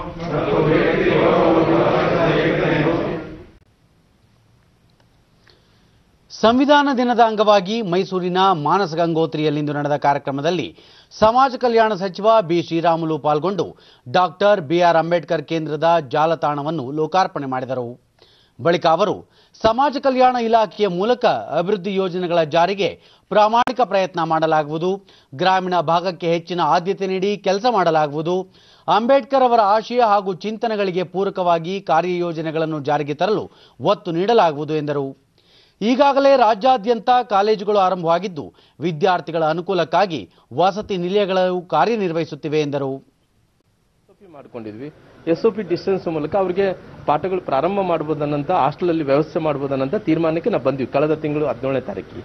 ಸಂವಿಧಾನ ದಿನದ ಅಂಗವಾಗಿ ಮೈಸೂರಿನ ಮಾನಸ ಗಂಗೋತ್ರಿಯಲ್ಲಿಂದು ನಡೆದ ಕಾರ್ಯಕ್ರಮದಲ್ಲಿ ಸಮಾಜ ಕಲ್ಯಾಣ ಸಚಿವ ಬಿ ಶ್ರೀರಾಮುಲು ಪಾಲ್ಗೊಂಡು ಡಾಕ್ಟರ್ ಬಿಆರ್ ಅಂಬೇಡ್ಕರ್ ಕೇಂದ್ರದ ಜಾಲತಾಣವನ್ನು ಲೋಕಾರ್ಪಣೆ ಮಾಡಿದರು ಬಳಿಕ ಅವರು ಸಮಾಜ ಕಲ್ಯಾಣ ಇಲಾಖೆಯ ಮೂಲಕ ಅಭಿವೃದ್ಧಿ ಯೋಜನೆಗಳ ಜಾರಿಗೆ ಪ್ರಾಮಾಣಿಕ ಪ್ರಯತ್ನ ಮಾಡಲಾಗುವುದು ಗ್ರಾಮೀಣ ಭಾಗಕ್ಕೆ ಹೆಚ್ಚಿನ ಆದ್ಯತೆ ನೀಡಿ ಕೆಲಸ ಮಾಡಲಾಗುವುದು ಅಂಬೇಡ್ಕರ್ ಅವರ ಆಶಯ ಹಾಗೂ ಚಿಂತನೆಗಳಿಗೆ ಪೂರಕವಾಗಿ ಕಾರ್ಯಯೋಜನೆಗಳನ್ನು ಜಾರಿಗೆ ತರಲು ಒತ್ತು ನೀಡಲಾಗುವುದು ಎಂದರು ಈಗಾಗಲೇ ರಾಜ್ಯಾದ್ಯಂತ ಕಾಲೇಜುಗಳು ಆರಂಭವಾಗಿದ್ದು ವಿದ್ಯಾರ್ಥಿಗಳ ಅನುಕೂಲಕ್ಕಾಗಿ ವಸತಿ ನಿಲಯಗಳು ಕಾರ್ಯನಿರ್ವಹಿಸುತ್ತಿವೆ ಎಂದರು ಮಾಡ್ಕೊಂಡಿದ್ವಿ ಎಸ್ ಒ ಪಿ ಡಿಸ್ಟೆನ್ಸ್ ಮೂಲಕ ಅವರಿಗೆ ಪಾಠಗಳು ಪ್ರಾರಂಭ ಮಾಡಬಹುದನ್ನಂತ ಹಾಸ್ಟೆಲ್ ಅಲ್ಲಿ ವ್ಯವಸ್ಥೆ ಮಾಡಬಹುದನ್ನಂತ ತೀರ್ಮಾನಕ್ಕೆ ನಾವು ಬಂದ್ವಿ ಕಳೆದ ತಿಂಗಳು ಹದಿನೇಳನೇ ತಾರೀಕಿಗೆ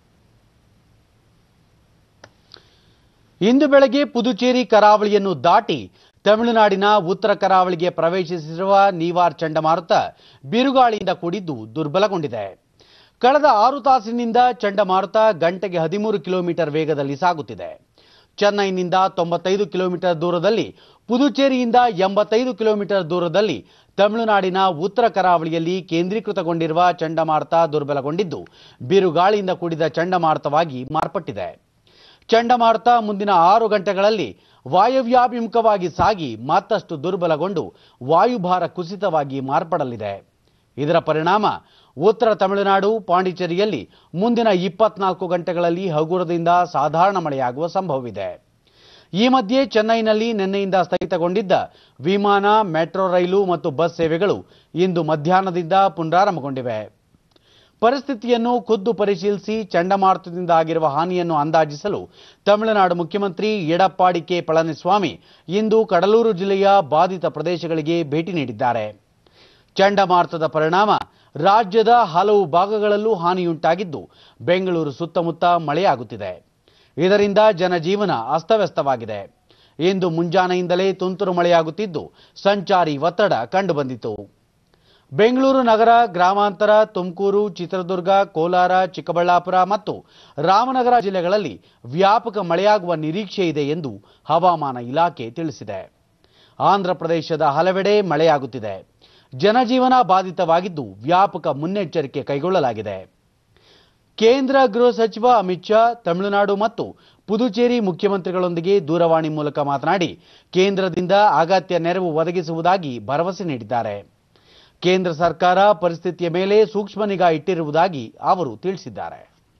ಇಂದು ಬೆಳಗ್ಗೆ ಪುದುಚೇರಿ ಕರಾವಳಿಯನ್ನು ದಾಟಿ ತಮಿಳುನಾಡಿನ ಉತ್ತರ ಕರಾವಳಿಗೆ ಪ್ರವೇಶಿಸಿರುವ ನೀವಾರ್ ಚಂಡಮಾರುತ ಬಿರುಗಾಳಿಯಿಂದ ಕೂಡಿದ್ದು ದುರ್ಬಲಗೊಂಡಿದೆ ಕಳೆದ ಆರು ತಾಸಿನಿಂದ ಚಂಡಮಾರುತ ಗಂಟೆಗೆ ಹದಿಮೂರು ಕಿಲೋಮೀಟರ್ ವೇಗದಲ್ಲಿ ಸಾಗುತ್ತಿದೆ ಚೆನ್ನೈನಿಂದ ತೊಂಬತ್ತೈದು ಕಿಲೋಮೀಟರ್ ದೂರದಲ್ಲಿ ಪುದುಚೇರಿಯಿಂದ ಎಂಬತ್ತೈದು ಕಿಲೋಮೀಟರ್ ದೂರದಲ್ಲಿ ತಮಿಳುನಾಡಿನ ಉತ್ತರ ಕರಾವಳಿಯಲ್ಲಿ ಕೇಂದ್ರೀಕೃತಗೊಂಡಿರುವ ಚಂಡಮಾರುತ ದುರ್ಬಲಗೊಂಡಿದ್ದು ಬಿರುಗಾಳಿಯಿಂದ ಕೂಡಿದ ಚಂಡಮಾರುತವಾಗಿ ಮಾರ್ಪಟ್ಟಿದೆ ಚಂಡಮಾರುತ ಮುಂದಿನ ಆರು ಗಂಟೆಗಳಲ್ಲಿ ವಾಯವ್ಯಾಭಿಮುಖವಾಗಿ ಸಾಗಿ ಮತ್ತಷ್ಟು ದುರ್ಬಲಗೊಂಡು ವಾಯುಭಾರ ಕುಸಿತವಾಗಿ ಮಾರ್ಪಡಲಿದೆ ಇದರ ಪರಿಣಾಮ ಉತ್ತರ ತಮಿಳುನಾಡು ಪಾಂಡಿಚೇರಿಯಲ್ಲಿ ಮುಂದಿನ ಇಪ್ಪತ್ನಾಲ್ಕು ಗಂಟೆಗಳಲ್ಲಿ ಹಗುರದಿಂದ ಸಾಧಾರಣ ಮಳೆಯಾಗುವ ಸಂಭವವಿದೆ ಈ ಮಧ್ಯೆ ಚೆನ್ನೈನಲ್ಲಿ ನಿನ್ನೆಯಿಂದ ಸ್ಥಗಿತಗೊಂಡಿದ್ದ ವಿಮಾನ ಮೆಟ್ರೋ ರೈಲು ಮತ್ತು ಬಸ್ ಸೇವೆಗಳು ಇಂದು ಮಧ್ಯಾಹ್ನದಿಂದ ಪುನರಾರಂಭಗೊಂಡಿವೆ ಪರಿಸ್ಥಿತಿಯನ್ನು ಖುದ್ದು ಪರಿಶೀಲಿಸಿ ಚಂಡಮಾರುತದಿಂದ ಆಗಿರುವ ಹಾನಿಯನ್ನು ಅಂದಾಜಿಸಲು ತಮಿಳುನಾಡು ಮುಖ್ಯಮಂತ್ರಿ ಎಡಪ್ಪಾಡಿ ಕೆ ಪಳನಿಸ್ವಾಮಿ ಇಂದು ಕಡಲೂರು ಜಿಲ್ಲೆಯ ಬಾಧಿತ ಪ್ರದೇಶಗಳಿಗೆ ಭೇಟಿ ನೀಡಿದ್ದಾರೆ ಚಂಡಮಾರುತದ ಪರಿಣಾಮ ರಾಜ್ಯದ ಹಲವು ಭಾಗಗಳಲ್ಲೂ ಹಾನಿಯುಂಟಾಗಿದ್ದು ಬೆಂಗಳೂರು ಸುತ್ತಮುತ್ತ ಮಳೆಯಾಗುತ್ತಿದೆ ಇದರಿಂದ ಜನಜೀವನ ಅಸ್ತವ್ಯಸ್ತವಾಗಿದೆ ಇಂದು ಮುಂಜಾನೆಯಿಂದಲೇ ತುಂತುರು ಮಳೆಯಾಗುತ್ತಿದ್ದು ಸಂಚಾರಿ ಒತ್ತಡ ಕಂಡುಬಂದಿತು ಬೆಂಗಳೂರು ನಗರ ಗ್ರಾಮಾಂತರ ತುಮಕೂರು ಚಿತ್ರದುರ್ಗ ಕೋಲಾರ ಚಿಕ್ಕಬಳ್ಳಾಪುರ ಮತ್ತು ರಾಮನಗರ ಜಿಲ್ಲೆಗಳಲ್ಲಿ ವ್ಯಾಪಕ ಮಳೆಯಾಗುವ ನಿರೀಕ್ಷೆ ಇದೆ ಎಂದು ಹವಾಮಾನ ಇಲಾಖೆ ತಿಳಿಸಿದೆ ಆಂಧ್ರಪ್ರದೇಶದ ಹಲವೆಡೆ ಮಳೆಯಾಗುತ್ತಿದೆ ಜನಜೀವನ ಬಾಧಿತವಾಗಿದ್ದು ವ್ಯಾಪಕ ಮುನ್ನೆಚ್ಚರಿಕೆ ಕೈಗೊಳ್ಳಲಾಗಿದೆ ಕೇಂದ್ರ ಗೃಹ ಸಚಿವ ಅಮಿತ್ ಶಾ ತಮಿಳುನಾಡು ಮತ್ತು ಪುದುಚೇರಿ ಮುಖ್ಯಮಂತ್ರಿಗಳೊಂದಿಗೆ ದೂರವಾಣಿ ಮೂಲಕ ಮಾತನಾಡಿ ಕೇಂದ್ರದಿಂದ ಅಗತ್ಯ ನೆರವು ಒದಗಿಸುವುದಾಗಿ ಭರವಸೆ ನೀಡಿದ್ದಾರೆ ಕೇಂದ್ರ ಸರ್ಕಾರ ಪರಿಸ್ಥಿತಿಯ ಮೇಲೆ ಸೂಕ್ಷ್ಮ ನಿಗಾ ಇಟ್ಟಿರುವುದಾಗಿ ಅವರು ತಿಳಿಸಿದ್ದಾರೆ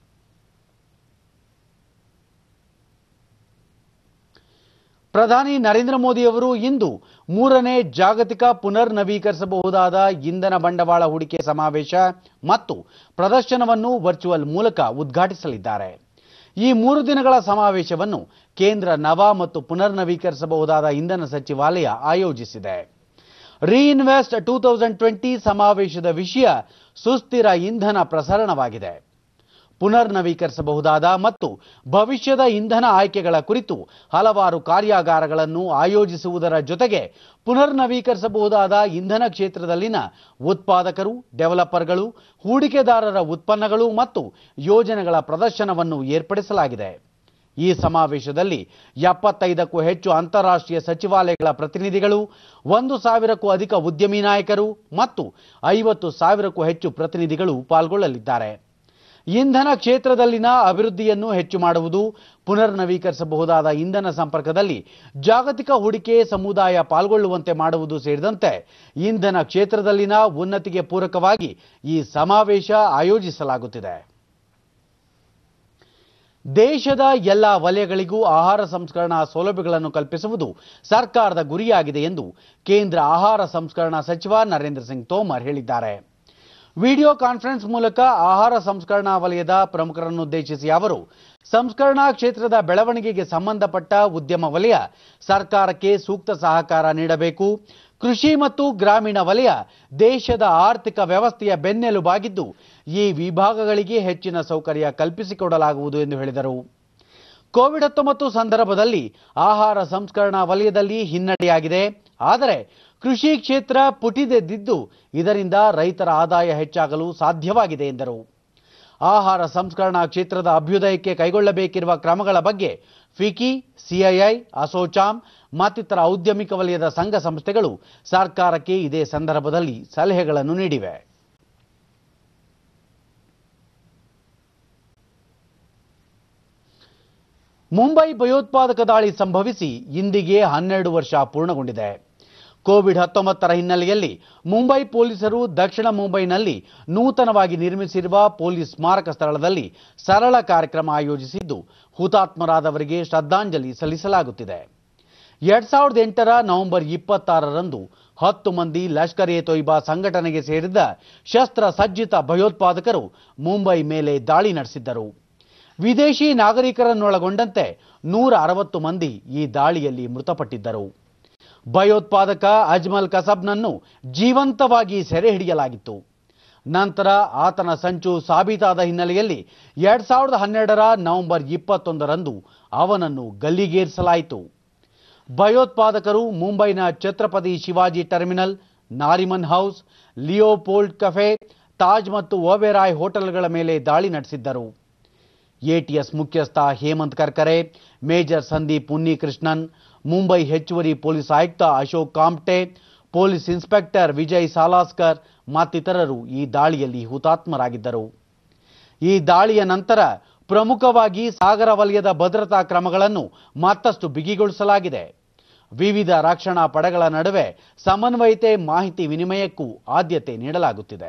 ಪ್ರಧಾನಿ ನರೇಂದ್ರ ಮೋದಿ ಅವರು ಇಂದು ಮೂರನೇ ಜಾಗತಿಕ ಪುನರ್ ನವೀಕರಿಸಬಹುದಾದ ಇಂಧನ ಬಂಡವಾಳ ಹೂಡಿಕೆ ಸಮಾವೇಶ ಮತ್ತು ಪ್ರದರ್ಶನವನ್ನು ವರ್ಚುವಲ್ ಮೂಲಕ ಉದ್ಘಾಟಿಸಲಿದ್ದಾರೆ ಈ ಮೂರು ದಿನಗಳ ಸಮಾವೇಶವನ್ನು ಕೇಂದ್ರ ನವ ಮತ್ತು ಪುನರ್ ನವೀಕರಿಸಬಹುದಾದ ಇಂಧನ ಸಚಿವಾಲಯ ಆಯೋಜಿಸಿದೆ ರೀಇನ್ವೆಸ್ಟ್ ಟೂ ತೌಸಂಡ್ ಟ್ವೆಂಟಿ ಸಮಾವೇಶದ ವಿಷಯ ಸುಸ್ಥಿರ ಇಂಧನ ಪ್ರಸರಣವಾಗಿದೆ ಪುನರ್ ನವೀಕರಿಸಬಹುದಾದ ಮತ್ತು ಭವಿಷ್ಯದ ಇಂಧನ ಆಯ್ಕೆಗಳ ಕುರಿತು ಹಲವಾರು ಕಾರ್ಯಾಗಾರಗಳನ್ನು ಆಯೋಜಿಸುವುದರ ಜೊತೆಗೆ ಪುನರ್ ನವೀಕರಿಸಬಹುದಾದ ಇಂಧನ ಕ್ಷೇತ್ರದಲ್ಲಿನ ಉತ್ಪಾದಕರು ಡೆವಲಪರ್ಗಳು ಹೂಡಿಕೆದಾರರ ಉತ್ಪನ್ನಗಳು ಮತ್ತು ಯೋಜನೆಗಳ ಪ್ರದರ್ಶನವನ್ನು ಏರ್ಪಡಿಸಲಾಗಿದೆ ಈ ಸಮಾವೇಶದಲ್ಲಿ ಎಪ್ಪತ್ತೈದಕ್ಕೂ ಹೆಚ್ಚು ಅಂತಾರಾಷ್ಟ್ರೀಯ ಸಚಿವಾಲಯಗಳ ಪ್ರತಿನಿಧಿಗಳು ಒಂದು ಸಾವಿರಕ್ಕೂ ಅಧಿಕ ಉದ್ಯಮಿ ನಾಯಕರು ಮತ್ತು ಐವತ್ತು ಸಾವಿರಕ್ಕೂ ಹೆಚ್ಚು ಪ್ರತಿನಿಧಿಗಳು ಪಾಲ್ಗೊಳ್ಳಲಿದ್ದಾರೆ ಇಂಧನ ಕ್ಷೇತ್ರದಲ್ಲಿನ ಅಭಿವೃದ್ಧಿಯನ್ನು ಹೆಚ್ಚು ಮಾಡುವುದು ಪುನರ್ ನವೀಕರಿಸಬಹುದಾದ ಇಂಧನ ಸಂಪರ್ಕದಲ್ಲಿ ಜಾಗತಿಕ ಹೂಡಿಕೆ ಸಮುದಾಯ ಪಾಲ್ಗೊಳ್ಳುವಂತೆ ಮಾಡುವುದು ಸೇರಿದಂತೆ ಇಂಧನ ಕ್ಷೇತ್ರದಲ್ಲಿನ ಉನ್ನತಿಗೆ ಪೂರಕವಾಗಿ ಈ ಸಮಾವೇಶ ಆಯೋಜಿಸಲಾಗುತ್ತಿದೆ ದೇಶದ ಎಲ್ಲ ವಲಯಗಳಿಗೂ ಆಹಾರ ಸಂಸ್ಕರಣಾ ಸೌಲಭ್ಯಗಳನ್ನು ಕಲ್ಪಿಸುವುದು ಸರ್ಕಾರದ ಗುರಿಯಾಗಿದೆ ಎಂದು ಕೇಂದ್ರ ಆಹಾರ ಸಂಸ್ಕರಣಾ ಸಚಿವ ನರೇಂದ್ರ ಸಿಂಗ್ ತೋಮರ್ ಹೇಳಿದ್ದಾರೆ ವಿಡಿಯೋ ಕಾನ್ಫರೆನ್ಸ್ ಮೂಲಕ ಆಹಾರ ಸಂಸ್ಕರಣಾ ವಲಯದ ಪ್ರಮುಖರನ್ನುದ್ದೇಶಿಸಿ ಅವರು ಸಂಸ್ಕರಣಾ ಕ್ಷೇತ್ರದ ಬೆಳವಣಿಗೆಗೆ ಸಂಬಂಧಪಟ್ಟ ಉದ್ಯಮ ವಲಯ ಸರ್ಕಾರಕ್ಕೆ ಸೂಕ್ತ ಸಹಕಾರ ನೀಡಬೇಕು ಕೃಷಿ ಮತ್ತು ಗ್ರಾಮೀಣ ವಲಯ ದೇಶದ ಆರ್ಥಿಕ ವ್ಯವಸ್ಥೆಯ ಬೆನ್ನೆಲುಬಾಗಿದ್ದು ಈ ವಿಭಾಗಗಳಿಗೆ ಹೆಚ್ಚಿನ ಸೌಕರ್ಯ ಕಲ್ಪಿಸಿಕೊಡಲಾಗುವುದು ಎಂದು ಹೇಳಿದರು ಕೋವಿಡ್ ಹತ್ತೊಂಬತ್ತು ಸಂದರ್ಭದಲ್ಲಿ ಆಹಾರ ಸಂಸ್ಕರಣಾ ವಲಯದಲ್ಲಿ ಹಿನ್ನಡೆಯಾಗಿದೆ ಆದರೆ ಕೃಷಿ ಕ್ಷೇತ್ರ ಪುಟಿದೆದ್ದಿದ್ದು ಇದರಿಂದ ರೈತರ ಆದಾಯ ಹೆಚ್ಚಾಗಲು ಸಾಧ್ಯವಾಗಿದೆ ಎಂದರು ಆಹಾರ ಸಂಸ್ಕರಣಾ ಕ್ಷೇತ್ರದ ಅಭ್ಯುದಯಕ್ಕೆ ಕೈಗೊಳ್ಳಬೇಕಿರುವ ಕ್ರಮಗಳ ಬಗ್ಗೆ ಫಿಕಿ ಸಿಐಐ ಅಸೋಚಾಮ್ ಮತ್ತಿತರ ಔದ್ಯಮಿಕ ವಲಯದ ಸಂಘ ಸಂಸ್ಥೆಗಳು ಸರ್ಕಾರಕ್ಕೆ ಇದೇ ಸಂದರ್ಭದಲ್ಲಿ ಸಲಹೆಗಳನ್ನು ನೀಡಿವೆ ಮುಂಬೈ ಭಯೋತ್ಪಾದಕ ದಾಳಿ ಸಂಭವಿಸಿ ಇಂದಿಗೆ ಹನ್ನೆರಡು ವರ್ಷ ಪೂರ್ಣಗೊಂಡಿದೆ ಕೋವಿಡ್ ಹತ್ತೊಂಬತ್ತರ ಹಿನ್ನೆಲೆಯಲ್ಲಿ ಮುಂಬೈ ಪೊಲೀಸರು ದಕ್ಷಿಣ ಮುಂಬೈನಲ್ಲಿ ನೂತನವಾಗಿ ನಿರ್ಮಿಸಿರುವ ಪೊಲೀಸ್ ಸ್ಮಾರಕ ಸ್ಥಳದಲ್ಲಿ ಸರಳ ಕಾರ್ಯಕ್ರಮ ಆಯೋಜಿಸಿದ್ದು ಹುತಾತ್ಮರಾದವರಿಗೆ ಶ್ರದ್ಧಾಂಜಲಿ ಸಲ್ಲಿಸಲಾಗುತ್ತಿದೆ ಎರಡ್ ಸಾವಿರದ ಎಂಟರ ನವೆಂಬರ್ ಇಪ್ಪತ್ತಾರರಂದು ಹತ್ತು ಮಂದಿ ಲಷ್ಕರ್ ಎ ತೊಯ್ಬಾ ಸಂಘಟನೆಗೆ ಸೇರಿದ ಶಸ್ತ್ರ ಸಜ್ಜಿತ ಭಯೋತ್ಪಾದಕರು ಮುಂಬೈ ಮೇಲೆ ದಾಳಿ ನಡೆಸಿದ್ದರು ವಿದೇಶಿ ನಾಗರಿಕರನ್ನೊಳಗೊಂಡಂತೆ ನೂರ ಅರವತ್ತು ಮಂದಿ ಈ ದಾಳಿಯಲ್ಲಿ ಮೃತಪಟ್ಟಿದ್ದರು ಭಯೋತ್ಪಾದಕ ಅಜ್ಮಲ್ ಕಸಬ್ನನ್ನು ಜೀವಂತವಾಗಿ ಸೆರೆ ಹಿಡಿಯಲಾಗಿತ್ತು ನಂತರ ಆತನ ಸಂಚು ಸಾಬೀತಾದ ಹಿನ್ನೆಲೆಯಲ್ಲಿ ಎರಡ್ ಸಾವಿರದ ಹನ್ನೆರಡರ ನವೆಂಬರ್ ಇಪ್ಪತ್ತೊಂದರಂದು ಅವನನ್ನು ಗಲ್ಲಿಗೇರಿಸಲಾಯಿತು ಭಯೋತ್ಪಾದಕರು ಮುಂಬೈನ Chhatrapati Shivaji terminal Nariman house Leopold cafe Taj ಮತ್ತು ಓಬೆರಾಯ್ ಹೋಟೆಲ್ಗಳ ಮೇಲೆ ದಾಳಿ ನಡೆಸಿದ್ದರು ಎಟಿಎಸ್ ಮುಖ್ಯಸ್ಥ ಹೇಮಂತ್ ಕರ್ಕರೆ ಮೇಜರ್ ಸಂದೀಪ್ ಉನ್ನಿಕೃಷ್ಣನ್ ಮುಂಬೈ ಹೆಚ್ಚುವರಿ ಪೊಲೀಸ್ ಆಯುಕ್ತ ಅಶೋಕ್ ಕಾಮ್ಟೆ ಪೊಲೀಸ್ ಇನ್ಸ್ಪೆಕ್ಟರ್ ವಿಜಯ್ ಸಾಲಾಸ್ಕರ್ ಮತ್ತಿತರರು ಈ ದಾಳಿಯಲ್ಲಿ ಹುತಾತ್ಮರಾಗಿದ್ದರು ಈ ದಾಳಿಯ ನಂತರ ಪ್ರಮುಖವಾಗಿ ಸಾಗರ ವಲಯದ ಭದ್ರತಾ ಕ್ರಮಗಳನ್ನು ಮತ್ತಷ್ಟು ಬಿಗಿಗೊಳಿಸಲಾಗಿದೆ ವಿವಿಧ ರಕ್ಷಣಾ ಪಡೆಗಳ ನಡುವೆ ಸಮನ್ವಯತೆ ಮಾಹಿತಿ ವಿನಿಮಯಕ್ಕೂ ಆದ್ಯತೆ ನೀಡಲಾಗುತ್ತಿದೆ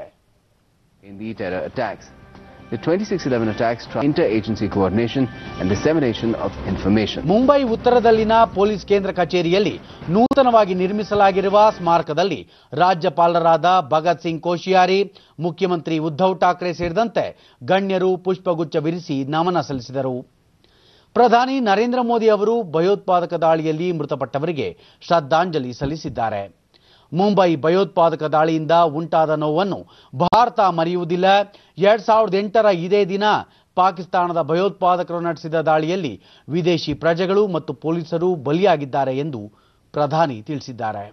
in the terror attacks. The 2611 attacks try interagency coordination and dissemination of information. Mumbai ಉತ್ತರದಲ್ಲಿನ ಪೊಲೀಸ್ ಕೇಂದ್ರ ಕಚೇರಿಯಲ್ಲಿ ನೂತನವಾಗಿ ನಿರ್ಮಿಸಲಾಗಿರುವ ಸ್ಮಾರಕದಲ್ಲಿ ರಾಜ್ಯಪಾಲರಾದ ಭಗತ್ ಸಿಂಗ್ ಕೋಶಿಯಾರಿ ಮುಖ್ಯಮಂತ್ರಿ ಉದ್ಧವ್ ಠಾಕ್ರೆ ಸೇರಿದಂತೆ ಗಣ್ಯರು ಪುಷ್ಪಗುಚ್ಛವಿರಿಸಿ ನಮನ ಸಲ್ಲಿಸಿದರು ಪ್ರಧಾನಿ ನರೇಂದ್ರ ಮೋದಿ ಅವರು ಭಯೋತ್ಪಾದಕ ದಾಳಿಯಲ್ಲಿ ಮೃತಪಟ್ಟವರಿಗೆ ಶ್ರದ್ಧಾಂಜಲಿ ಸಲ್ಲಿಸಿದ್ದಾರೆ ಮುಂಬೈ ಭಯೋತ್ಪಾದಕ ದಾಳಿಯಿಂದ ಉಂಟಾದ ನೋವನ್ನು ಭಾರತ ಮರೆಯುವುದಿಲ್ಲ ಎರಡ್ ಸಾವಿರದ ಎಂಟರ ಇದೇ ದಿನ ಪಾಕಿಸ್ತಾನದ ಭಯೋತ್ಪಾದಕರು ನಡೆಸಿದ ದಾಳಿಯಲ್ಲಿ ವಿದೇಶಿ ಪ್ರಜೆಗಳು ಮತ್ತು ಪೊಲೀಸರು ಬಲಿಯಾಗಿದ್ದಾರೆ ಎಂದು ಪ್ರಧಾನಿ ತಿಳಿಸಿದ್ದಾರೆ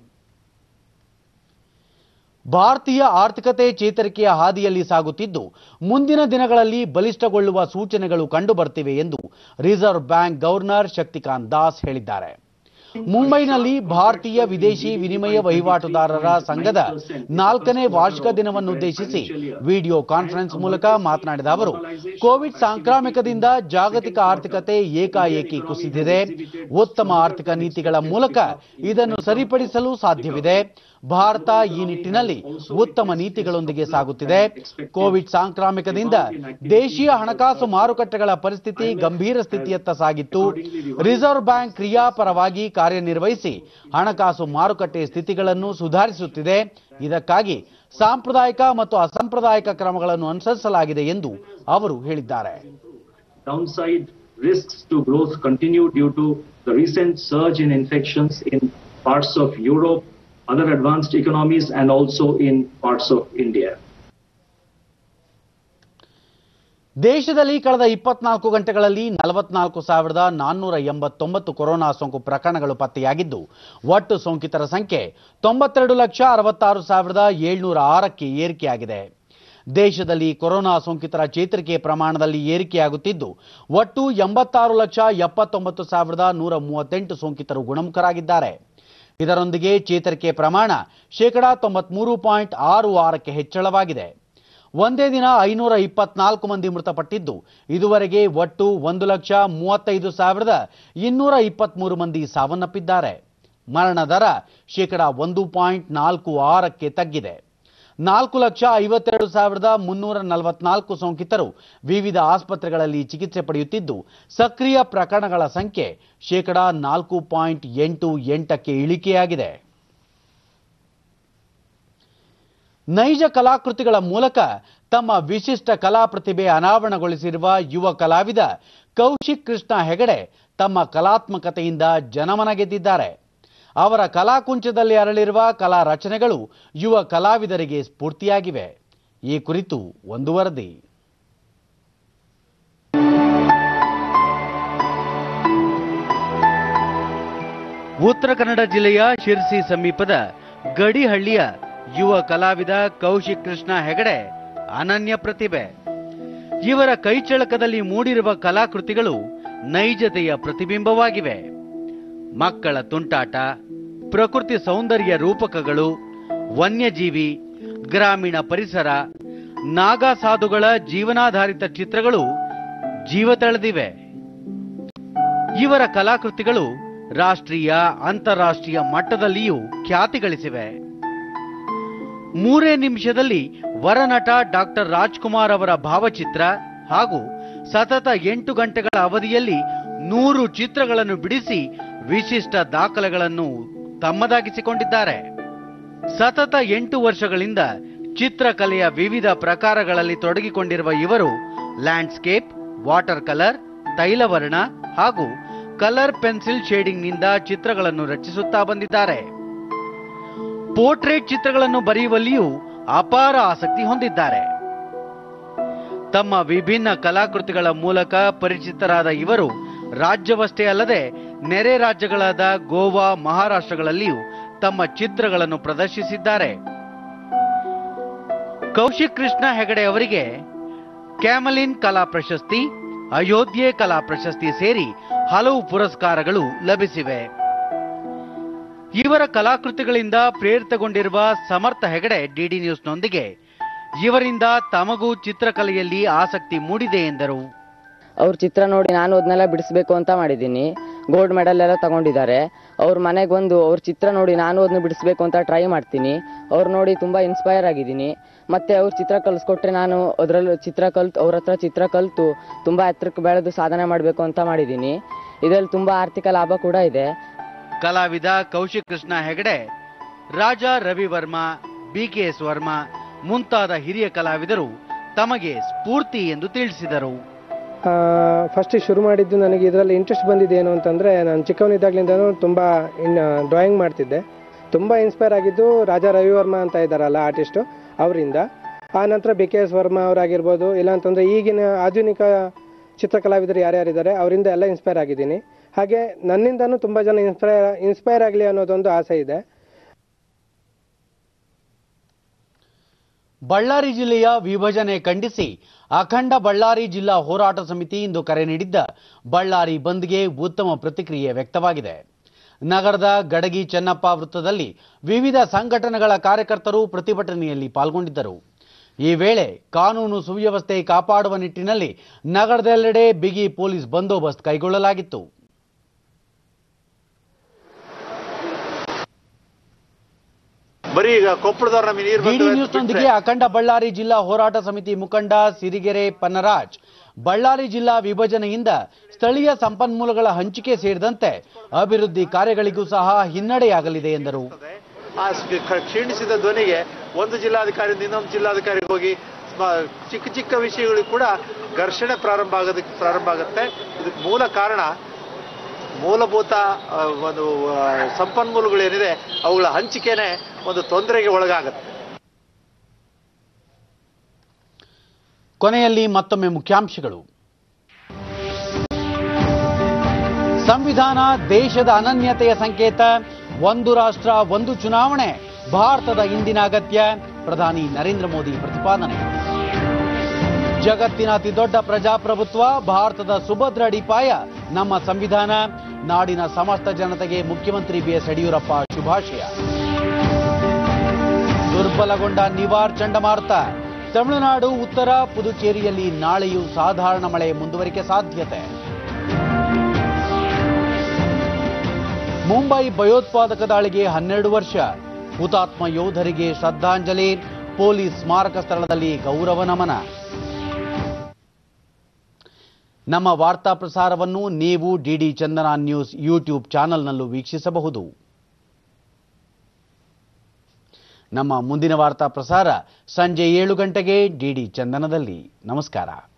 ಭಾರತೀಯ ಆರ್ಥಿಕತೆ ಚೇತರಿಕೆಯ ಹಾದಿಯಲ್ಲಿ ಸಾಗುತ್ತಿದ್ದು ಮುಂದಿನ ದಿನಗಳಲ್ಲಿ ಬಲಿಷ್ಠಗೊಳ್ಳುವ ಸೂಚನೆಗಳು ಕಂಡುಬರ್ತಿವೆ ಎಂದು reserve bank governor Shaktikanta Das ಹೇಳಿದ್ದಾರೆ ಮುಂಬೈನಲ್ಲಿ ಭಾರತೀಯ ವಿದೇಶಿ ವಿನಿಮಯ ವಹಿವಾಟುದಾರರ ಸಂಘದ ನಾಲ್ಕನೇ ವಾರ್ಷಿಕ ದಿನವನ್ನುದ್ದೇಶಿಸಿ ವಿಡಿಯೋ ಕಾನ್ಫರೆನ್ಸ್ ಮೂಲಕ ಮಾತನಾಡಿದ ಅವರು ಕೋವಿಡ್ ಸಾಂಕ್ರಾಮಿಕದಿಂದ ಜಾಗತಿಕ ಆರ್ಥಿಕತೆ ಏಕಾಏಕಿ ಕುಸಿದಿದೆ ಉತ್ತಮ ಆರ್ಥಿಕ ನೀತಿಗಳ ಮೂಲಕ ಇದನ್ನು ಸರಿಪಡಿಸಲು ಸಾಧ್ಯವಿದೆ ಭಾರತ ಈ ನಿಟ್ಟಿನಲ್ಲಿ ಉತ್ತಮ ನೀತಿಗಳೊಂದಿಗೆ ಸಾಗುತ್ತಿದೆ ಕೋವಿಡ್ ಸಾಂಕ್ರಾಮಿಕದಿಂದ ದೇಶೀಯ ಹಣಕಾಸು ಮಾರುಕಟ್ಟೆಗಳ ಪರಿಸ್ಥಿತಿ ಗಂಭೀರ ಸ್ಥಿತಿಯತ್ತ ಸಾಗಿತ್ತು ರಿಸರ್ವ್ ಬ್ಯಾಂಕ್ ಕ್ರಿಯಾಪರವಾಗಿ ಕಾರ್ಯನಿರ್ವಹಿಸಿ ಹಣಕಾಸು ಮಾರುಕಟ್ಟೆ ಸ್ಥಿತಿಗಳನ್ನು ಸುಧಾರಿಸುತ್ತಿದೆ ಇದಕ್ಕಾಗಿ ಸಾಂಪ್ರದಾಯಿಕ ಮತ್ತು ಅಸಾಂಪ್ರದಾಯಿಕ ಕ್ರಮಗಳನ್ನು ಅನುಸರಿಸಲಾಗಿದೆ ಎಂದು ಅವರು ಹೇಳಿದ್ದಾರೆ downside risks to growth continue due to the recent surge in infections in parts of Europe, other advanced economies, and also in parts of India. ದೇಶದಲ್ಲಿ ಕಳೆದ ಇಪ್ಪತ್ನಾಲ್ಕು ಗಂಟೆಗಳಲ್ಲಿ ನಲವತ್ನಾಲ್ಕು ಸಾವಿರದ ನಾನ್ನೂರ ಎಂಬತ್ತೊಂಬತ್ತು ಕೊರೋನಾ ಸೋಂಕು ಪ್ರಕರಣಗಳು ಪತ್ತೆಯಾಗಿದ್ದು ಒಟ್ಟು ಸೋಂಕಿತರ ಸಂಖ್ಯೆ ತೊಂಬತ್ತೆರಡು ಲಕ್ಷ ಅರವತ್ತಾರು ಸಾವಿರದ ಏಳ್ನೂರ ಆರಕ್ಕೆ ಏರಿಕೆಯಾಗಿದೆ ದೇಶದಲ್ಲಿ ಕೊರೋನಾ ಸೋಂಕಿತರ ಚೇತರಿಕೆ ಪ್ರಮಾಣದಲ್ಲಿ ಏರಿಕೆಯಾಗುತ್ತಿದ್ದು ಒಟ್ಟು ಎಂಬತ್ತಾರು ಲಕ್ಷ ಎಪ್ಪತ್ತೊಂಬತ್ತು ಸಾವಿರದ ನೂರ ಮೂವತ್ತೆಂಟು ಸೋಂಕಿತರು ಗುಣಮುಖರಾಗಿದ್ದಾರೆ ಇದರೊಂದಿಗೆ ಚೇತರಿಕೆ ಪ್ರಮಾಣ ಶೇಕಡಾ ತೊಂಬತ್ಮೂರು ಪಾಯಿಂಟ್ ಆರು ಆರಕ್ಕೆ ಹೆಚ್ಚಳವಾಗಿದೆ ಒಂದೇ ದಿನ ಐನೂರ ಇಪ್ಪತ್ನಾಲ್ಕು ಮಂದಿ ಮೃತಪಟ್ಟಿದ್ದು ಇದುವರೆಗೆ ಒಟ್ಟು ಒಂದು ಲಕ್ಷ ಮೂವತ್ತೈದು ಸಾವಿರದ ಇನ್ನೂರ ಇಪ್ಪತ್ಮೂರು ಮಂದಿ ಸಾವನ್ನಪ್ಪಿದ್ದಾರೆ ಮರಣ ದರ ಶೇಕಡಾ ಒಂದು ಪಾಯಿಂಟ್ ನಾಲ್ಕು ಆರಕ್ಕೆ ತಗ್ಗಿದೆ ನಾಲ್ಕು ಲಕ್ಷ ಐವತ್ತೆರಡು ಸಾವಿರದ ಮುನ್ನೂರ ನಲವತ್ನಾಲ್ಕು ಸೋಂಕಿತರು ವಿವಿಧ ಆಸ್ಪತ್ರೆಗಳಲ್ಲಿ ಚಿಕಿತ್ಸೆ ಪಡೆಯುತ್ತಿದ್ದು ಸಕ್ರಿಯ ಪ್ರಕರಣಗಳ ಸಂಖ್ಯೆ ಶೇಕಡಾ ನಾಲ್ಕು ಪಾಯಿಂಟ್ ಎಂಟು ಎಂಟಕ್ಕೆ ಇಳಿಕೆಯಾಗಿದೆ ನೈಜ ಕಲಾಕೃತಿಗಳ ಮೂಲಕ ತಮ್ಮ ವಿಶಿಷ್ಟ ಕಲಾ ಪ್ರತಿಭೆ ಅನಾವರಣಗೊಳಿಸಿರುವ ಯುವ ಕಲಾವಿದ ಕೌಶಿಕ್ ಕೃಷ್ಣ ಹೆಗಡೆ ತಮ್ಮ ಕಲಾತ್ಮಕತೆಯಿಂದ ಜನಮನ ಗೆದ್ದಿದ್ದಾರೆ ಅವರ ಕಲಾಕುಂಚದಲ್ಲಿ ಅರಳಿರುವ ಕಲಾ ರಚನೆಗಳು ಯುವ ಕಲಾವಿದರಿಗೆ ಸ್ಫೂರ್ತಿಯಾಗಿವೆ ಈ ಕುರಿತು ಒಂದು ವರದಿ ಉತ್ತರ ಕನ್ನಡ ಜಿಲ್ಲೆಯ ಶಿರ್ಸಿ ಸಮೀಪದ ಗಡಿಹಳ್ಳಿಯ ಯುವ ಕಲಾವಿದ ಕೌಶಿಕ್ ಕೃಷ್ಣ ಹೆಗಡೆ ಅನನ್ಯ ಪ್ರತಿಭೆ ಇವರ ಕೈಚಳಕದಲ್ಲಿ ಮೂಡಿರುವ ಕಲಾಕೃತಿಗಳು ನೈಜತೆಯ ಪ್ರತಿಬಿಂಬವಾಗಿವೆ ಮಕ್ಕಳ ತುಂಟಾಟ ಪ್ರಕೃತಿ ಸೌಂದರ್ಯ ರೂಪಕಗಳು ವನ್ಯಜೀವಿ ಗ್ರಾಮೀಣ ಪರಿಸರ ನಾಗಾ ಸಾಧುಗಳ ಜೀವನಾಧಾರಿತ ಚಿತ್ರಗಳು ಜೀವ ತಳೆದಿವೆ ಇವರ ಕಲಾಕೃತಿಗಳು ರಾಷ್ಟ್ರೀಯ ಅಂತಾರಾಷ್ಟ್ರೀಯ ಮಟ್ಟದಲ್ಲಿಯೂ ಖ್ಯಾತಿ ಗಳಿಸಿವೆ ಮೂರೇ ನಿಮಿಷದಲ್ಲಿ ವರನಟ ಡಾಕ್ಟರ್ ರಾಜ್ಕುಮಾರ್ ಅವರ ಭಾವಚಿತ್ರ ಹಾಗೂ ಸತತ ಎಂಟು ಗಂಟೆಗಳ ಅವಧಿಯಲ್ಲಿ ನೂರು ಚಿತ್ರಗಳನ್ನು ಬಿಡಿಸಿ ವಿಶಿಷ್ಟ ದಾಖಲೆಗಳನ್ನು ತಮ್ಮದಾಗಿಸಿಕೊಂಡಿದ್ದಾರೆ ಸತತ ಎಂಟು ವರ್ಷಗಳಿಂದ ಚಿತ್ರಕಲೆಯ ವಿವಿಧ ಪ್ರಕಾರಗಳಲ್ಲಿ ತೊಡಗಿಕೊಂಡಿರುವ ಇವರು ಲ್ಯಾಂಡ್ಸ್ಕೇಪ್ ವಾಟರ್ ಕಲರ್ ತೈಲವರ್ಣ ಹಾಗೂ ಕಲರ್ ಪೆನ್ಸಿಲ್ ಶೇಡಿಂಗ್ನಿಂದ ಚಿತ್ರಗಳನ್ನು ರಚಿಸುತ್ತಾ ಬಂದಿದ್ದಾರೆ ಪೋರ್ಟ್ರೇಟ್ ಚಿತ್ರಗಳನ್ನು ಬರೆಯುವಲ್ಲಿಯೂ ಅಪಾರ ಆಸಕ್ತಿ ಹೊಂದಿದ್ದಾರೆ ತಮ್ಮ ವಿಭಿನ್ನ ಕಲಾಕೃತಿಗಳ ಮೂಲಕ ಪರಿಚಿತರಾದ ಇವರು ರಾಜ್ಯವಷ್ಟೇ ಅಲ್ಲದೆ ನೆರೆ ರಾಜ್ಯಗಳಾದ ಗೋವಾ ಮಹಾರಾಷ್ಟ್ರಗಳಲ್ಲಿಯೂ ತಮ್ಮ ಚಿತ್ರಗಳನ್ನು ಪ್ರದರ್ಶಿಸಿದ್ದಾರೆ ಕೌಶಿಕ್ ಕೃಷ್ಣ ಹೆಗಡೆ ಅವರಿಗೆ ಕ್ಯಾಮಲಿನ್ ಕಲಾ ಪ್ರಶಸ್ತಿ ಅಯೋಧ್ಯೆ ಕಲಾ ಪ್ರಶಸ್ತಿ ಸೇರಿ ಹಲವು ಪುರಸ್ಕಾರಗಳು ಲಭಿಸಿವೆ ಇವರ ಕಲಾಕೃತಿಗಳಿಂದ ಪ್ರೇರಿತಗೊಂಡಿರುವ ಸಮರ್ಥ ಹೆಗಡೆ ಡಿಡಿ ನ್ಯೂಸ್ನೊಂದಿಗೆ ಇವರಿಂದ ತಮಗೂ ಚಿತ್ರಕಲೆಯಲ್ಲಿ ಆಸಕ್ತಿ ಮೂಡಿದೆ ಎಂದರು ಅವ್ರ ಚಿತ್ರ ನೋಡಿ ನಾನು ಅದನ್ನೆಲ್ಲ ಬಿಡಿಸ್ಬೇಕು ಅಂತ ಮಾಡಿದ್ದೀನಿ ಗೋಲ್ಡ್ ಮೆಡಲ್ ಎಲ್ಲ ತಗೊಂಡಿದ್ದಾರೆ ಅವ್ರ ಮನೆಗೆ ಬಂದು ಅವ್ರ ಚಿತ್ರ ನೋಡಿ ನಾನು ಅದನ್ನ ಬಿಡಿಸ್ಬೇಕು ಅಂತ ಟ್ರೈ ಮಾಡ್ತೀನಿ ಅವ್ರು ನೋಡಿ ತುಂಬ ಇನ್ಸ್ಪೈರ್ ಆಗಿದ್ದೀನಿ ಮತ್ತೆ ಅವ್ರ ಚಿತ್ರ ಕಲಿಸ್ಕೊಟ್ರೆ ನಾನು ಅದರಲ್ಲೂ ಚಿತ್ರ ಕಲ್ತು ಅವ್ರ ಹತ್ರ ಚಿತ್ರ ಕಲಿತು ತುಂಬ ಎತ್ತರಕ್ಕೆ ಬೆಳೆದು ಸಾಧನೆ ಮಾಡಬೇಕು ಅಂತ ಮಾಡಿದ್ದೀನಿ ಇದರಲ್ಲಿ ತುಂಬ ಆರ್ಥಿಕ ಲಾಭ ಕೂಡ ಇದೆ ಕಲಾವಿದ ಕೌಶಿಕ್ ಕೃಷ್ಣ ಹೆಗಡೆ ರಾಜ ರವಿ ವರ್ಮಾ ಬಿಕೆಎಸ್ ವರ್ಮಾ ಮುಂತಾದ ಹಿರಿಯ ಕಲಾವಿದರು ತಮಗೆ ಸ್ಫೂರ್ತಿ ಎಂದು ತಿಳಿಸಿದರು ಫಸ್ಟ್ ಶುರು ಮಾಡಿದ್ದು ನನಗೆ ಇದರಲ್ಲಿ ಇಂಟ್ರೆಸ್ಟ್ ಬಂದಿದ್ದು ಏನು ಅಂತಂದರೆ ನಾನು ಚಿಕ್ಕವನಿದ್ದಾಗಲಿಂದನೂ ತುಂಬ ಇನ್ ಡ್ರಾಯಿಂಗ್ ಮಾಡ್ತಿದ್ದೆ ತುಂಬ ಇನ್ಸ್ಪೈರ್ ಆಗಿದ್ದು ರಾಜಾ ರವಿವರ್ಮ ಅಂತ ಇದ್ದಾರಲ್ಲ ಆರ್ಟಿಸ್ಟು ಅವರಿಂದ ಆ ನಂತರ ಬಿ ಕೆ ಎಸ್ ವರ್ಮಾ ಅವರಾಗಿರ್ಬೋದು ಇಲ್ಲಾಂತಂದರೆ ಈಗಿನ ಆಧುನಿಕ ಚಿತ್ರಕಲಾವಿದರು ಯಾರ್ಯಾರಿದ್ದಾರೆ ಅವರಿಂದ ಎಲ್ಲ ಇನ್ಸ್ಪೈರ್ ಆಗಿದ್ದೀನಿ ಹಾಗೆ ನನ್ನಿಂದನೂ ತುಂಬ ಜನ ಇನ್ಸ್ಪೈರ್ ಇನ್ಸ್ಪೈರ್ ಆಗಲಿ ಅನ್ನೋದೊಂದು ಆಸೆ ಇದೆ ಬಳ್ಳಾರಿ ಜಿಲ್ಲೆಯ ವಿಭಜನೆ ಖಂಡಿಸಿ ಅಖಂಡ ಬಳ್ಳಾರಿ ಜಿಲ್ಲಾ ಹೋರಾಟ ಸಮಿತಿ ಇಂದು ಕರೆ ನೀಡಿದ್ದ ಬಳ್ಳಾರಿ ಬಂದ್ಗೆ ಉತ್ತಮ ಪ್ರತಿಕ್ರಿಯೆ ವ್ಯಕ್ತವಾಗಿದೆ ನಗರದ ಗಡಗಿ ಚೆನ್ನಪ್ಪ ವೃತ್ತದಲ್ಲಿ ವಿವಿಧ ಸಂಘಟನೆಗಳ ಕಾರ್ಯಕರ್ತರು ಪ್ರತಿಭಟನೆಯಲ್ಲಿ ಪಾಲ್ಗೊಂಡಿದ್ದರು ಈ ವೇಳೆ ಕಾನೂನು ಸುವ್ಯವಸ್ಥೆ ಕಾಪಾಡುವ ನಿಟ್ಟಿನಲ್ಲಿ ನಗರದೆಲ್ಲೆಡೆ ಬಿಗಿ ಪೊಲೀಸ್ ಬಂದೋಬಸ್ತ್ ಕೈಗೊಳ್ಳಲಾಗಿತ್ತು ಬರೀ ಈಗ ಕೊಪ್ಪಳದವ್ರ ನಮಗೆ ನೀರು ಡಿಡಿ ನ್ಯೂಸ್ನೊಂದಿಗೆ ಅಖಂಡ ಬಳ್ಳಾರಿ ಜಿಲ್ಲಾ ಹೋರಾಟ ಸಮಿತಿ ಮುಖಂಡ ಸಿರಿಗೆರೆ ಪನ್ನರಾಜ್ ಬಳ್ಳಾರಿ ಜಿಲ್ಲಾ ವಿಭಜನೆಯಿಂದ ಸ್ಥಳೀಯ ಸಂಪನ್ಮೂಲಗಳ ಹಂಚಿಕೆ ಸೇರಿದಂತೆ ಅಭಿವೃದ್ಧಿ ಕಾರ್ಯಗಳಿಗೂ ಸಹ ಹಿನ್ನಡೆಯಾಗಲಿದೆ ಎಂದರು ಆ ಸ್- ಕ- ಕ್ಷೀಣಿಸಿದ ಧ್ವನಿಗೆ ಒಂದು ಜಿಲ್ಲಾಧಿಕಾರಿಯಿಂದ ಇನ್ನೊಂದು ಜಿಲ್ಲಾಧಿಕಾರಿಗೆ ಹೋಗಿ ಸ್ಮ- ಚಿಕ್ಕ ಚಿಕ್ಕ ವಿಷಯಗಳಿಗೂ ಕೂಡ ಘರ್ಷಣೆ ಪ್ರಾರಂಭ ಆಗೋದಕ್ಕೆ ಪ್ರಾರಂಭ ಆಗುತ್ತೆ ಇದಕ್ಕೆ ಮೂಲ ಕಾರಣ ಮೂಲಭೂತ ಆ, ಒಂದು ಆ, ಸಂಪನ್ಮೂಲಗಳೇನಿದೆ ಅವುಗಳ ಹಂಚಿಕೆನೆ ಒಂದು ತೊಂದರೆಗೆ ಒಳಗಾಗುತ್ತೆ ಕೊನೆಯಲ್ಲಿ ಮತ್ತೊಮ್ಮೆ ಮುಖ್ಯಾಂಶಗಳು ಸಂವಿಧಾನ ದೇಶದ ಅನನ್ಯತೆಯ ಸಂಕೇತ ಒಂದು ರಾಷ್ಟ್ರ ಒಂದು ಚುನಾವಣೆ ಭಾರತದ ಇಂದಿನ ಅಗತ್ಯ ಪ್ರಧಾನಿ ನರೇಂದ್ರ ಮೋದಿ ಪ್ರತಿಪಾದನೆ ಜಗತ್ತಿನ ಅತಿದೊಡ್ಡ ಪ್ರಜಾಪ್ರಭುತ್ವ ಭಾರತದ ಸುಭದ್ರ ಅಡಿಪಾಯ ನಮ್ಮ ಸಂವಿಧಾನ ನಾಡಿನ ಸಮಸ್ತ ಜನತೆಗೆ ಮುಖ್ಯಮಂತ್ರಿ ಬಿಎಸ್ ಯಡಿಯೂರಪ್ಪ ಶುಭಾಶಯ ದುರ್ಬಲಗೊಂಡ ನಿವಾರ್ ಚಂಡಮಾರುತ ತಮಿಳುನಾಡು ಉತ್ತರ ಪುದುಚೇರಿಯಲ್ಲಿ ನಾಳೆಯೂ ಸಾಧಾರಣ ಮಳೆ ಮುಂದುವರಿಕೆ ಸಾಧ್ಯತೆ ಮುಂಬೈ ಭಯೋತ್ಪಾದಕ ದಾಳಿಗೆ ಹನ್ನೆರಡು ವರ್ಷ ಹುತಾತ್ಮ ಯೋಧರಿಗೆ ಶ್ರದ್ಧಾಂಜಲಿ ಪೊಲೀಸ್ ಸ್ಮಾರಕ ಸ್ಥಳದಲ್ಲಿ ಗೌರವ ನಮನ ನಮ್ಮ ವಾರ್ತಾ ಪ್ರಸಾರವನ್ನು ನೀವು ಡಿಡಿ ಚಂದನ ನ್ಯೂಸ್ ಯೂಟ್ಯೂಬ್ ಚಾನೆಲ್ನಲ್ಲೂ ವೀಕ್ಷಿಸಬಹುದು ನಮ್ಮ ಮುಂದಿನ ವಾರ್ತಾ ಪ್ರಸಾರ ಸಂಜೆ ಏಳು ಗಂಟೆಗೆ ಡಿಡಿ ಚಂದನದಲ್ಲಿ ನಮಸ್ಕಾರ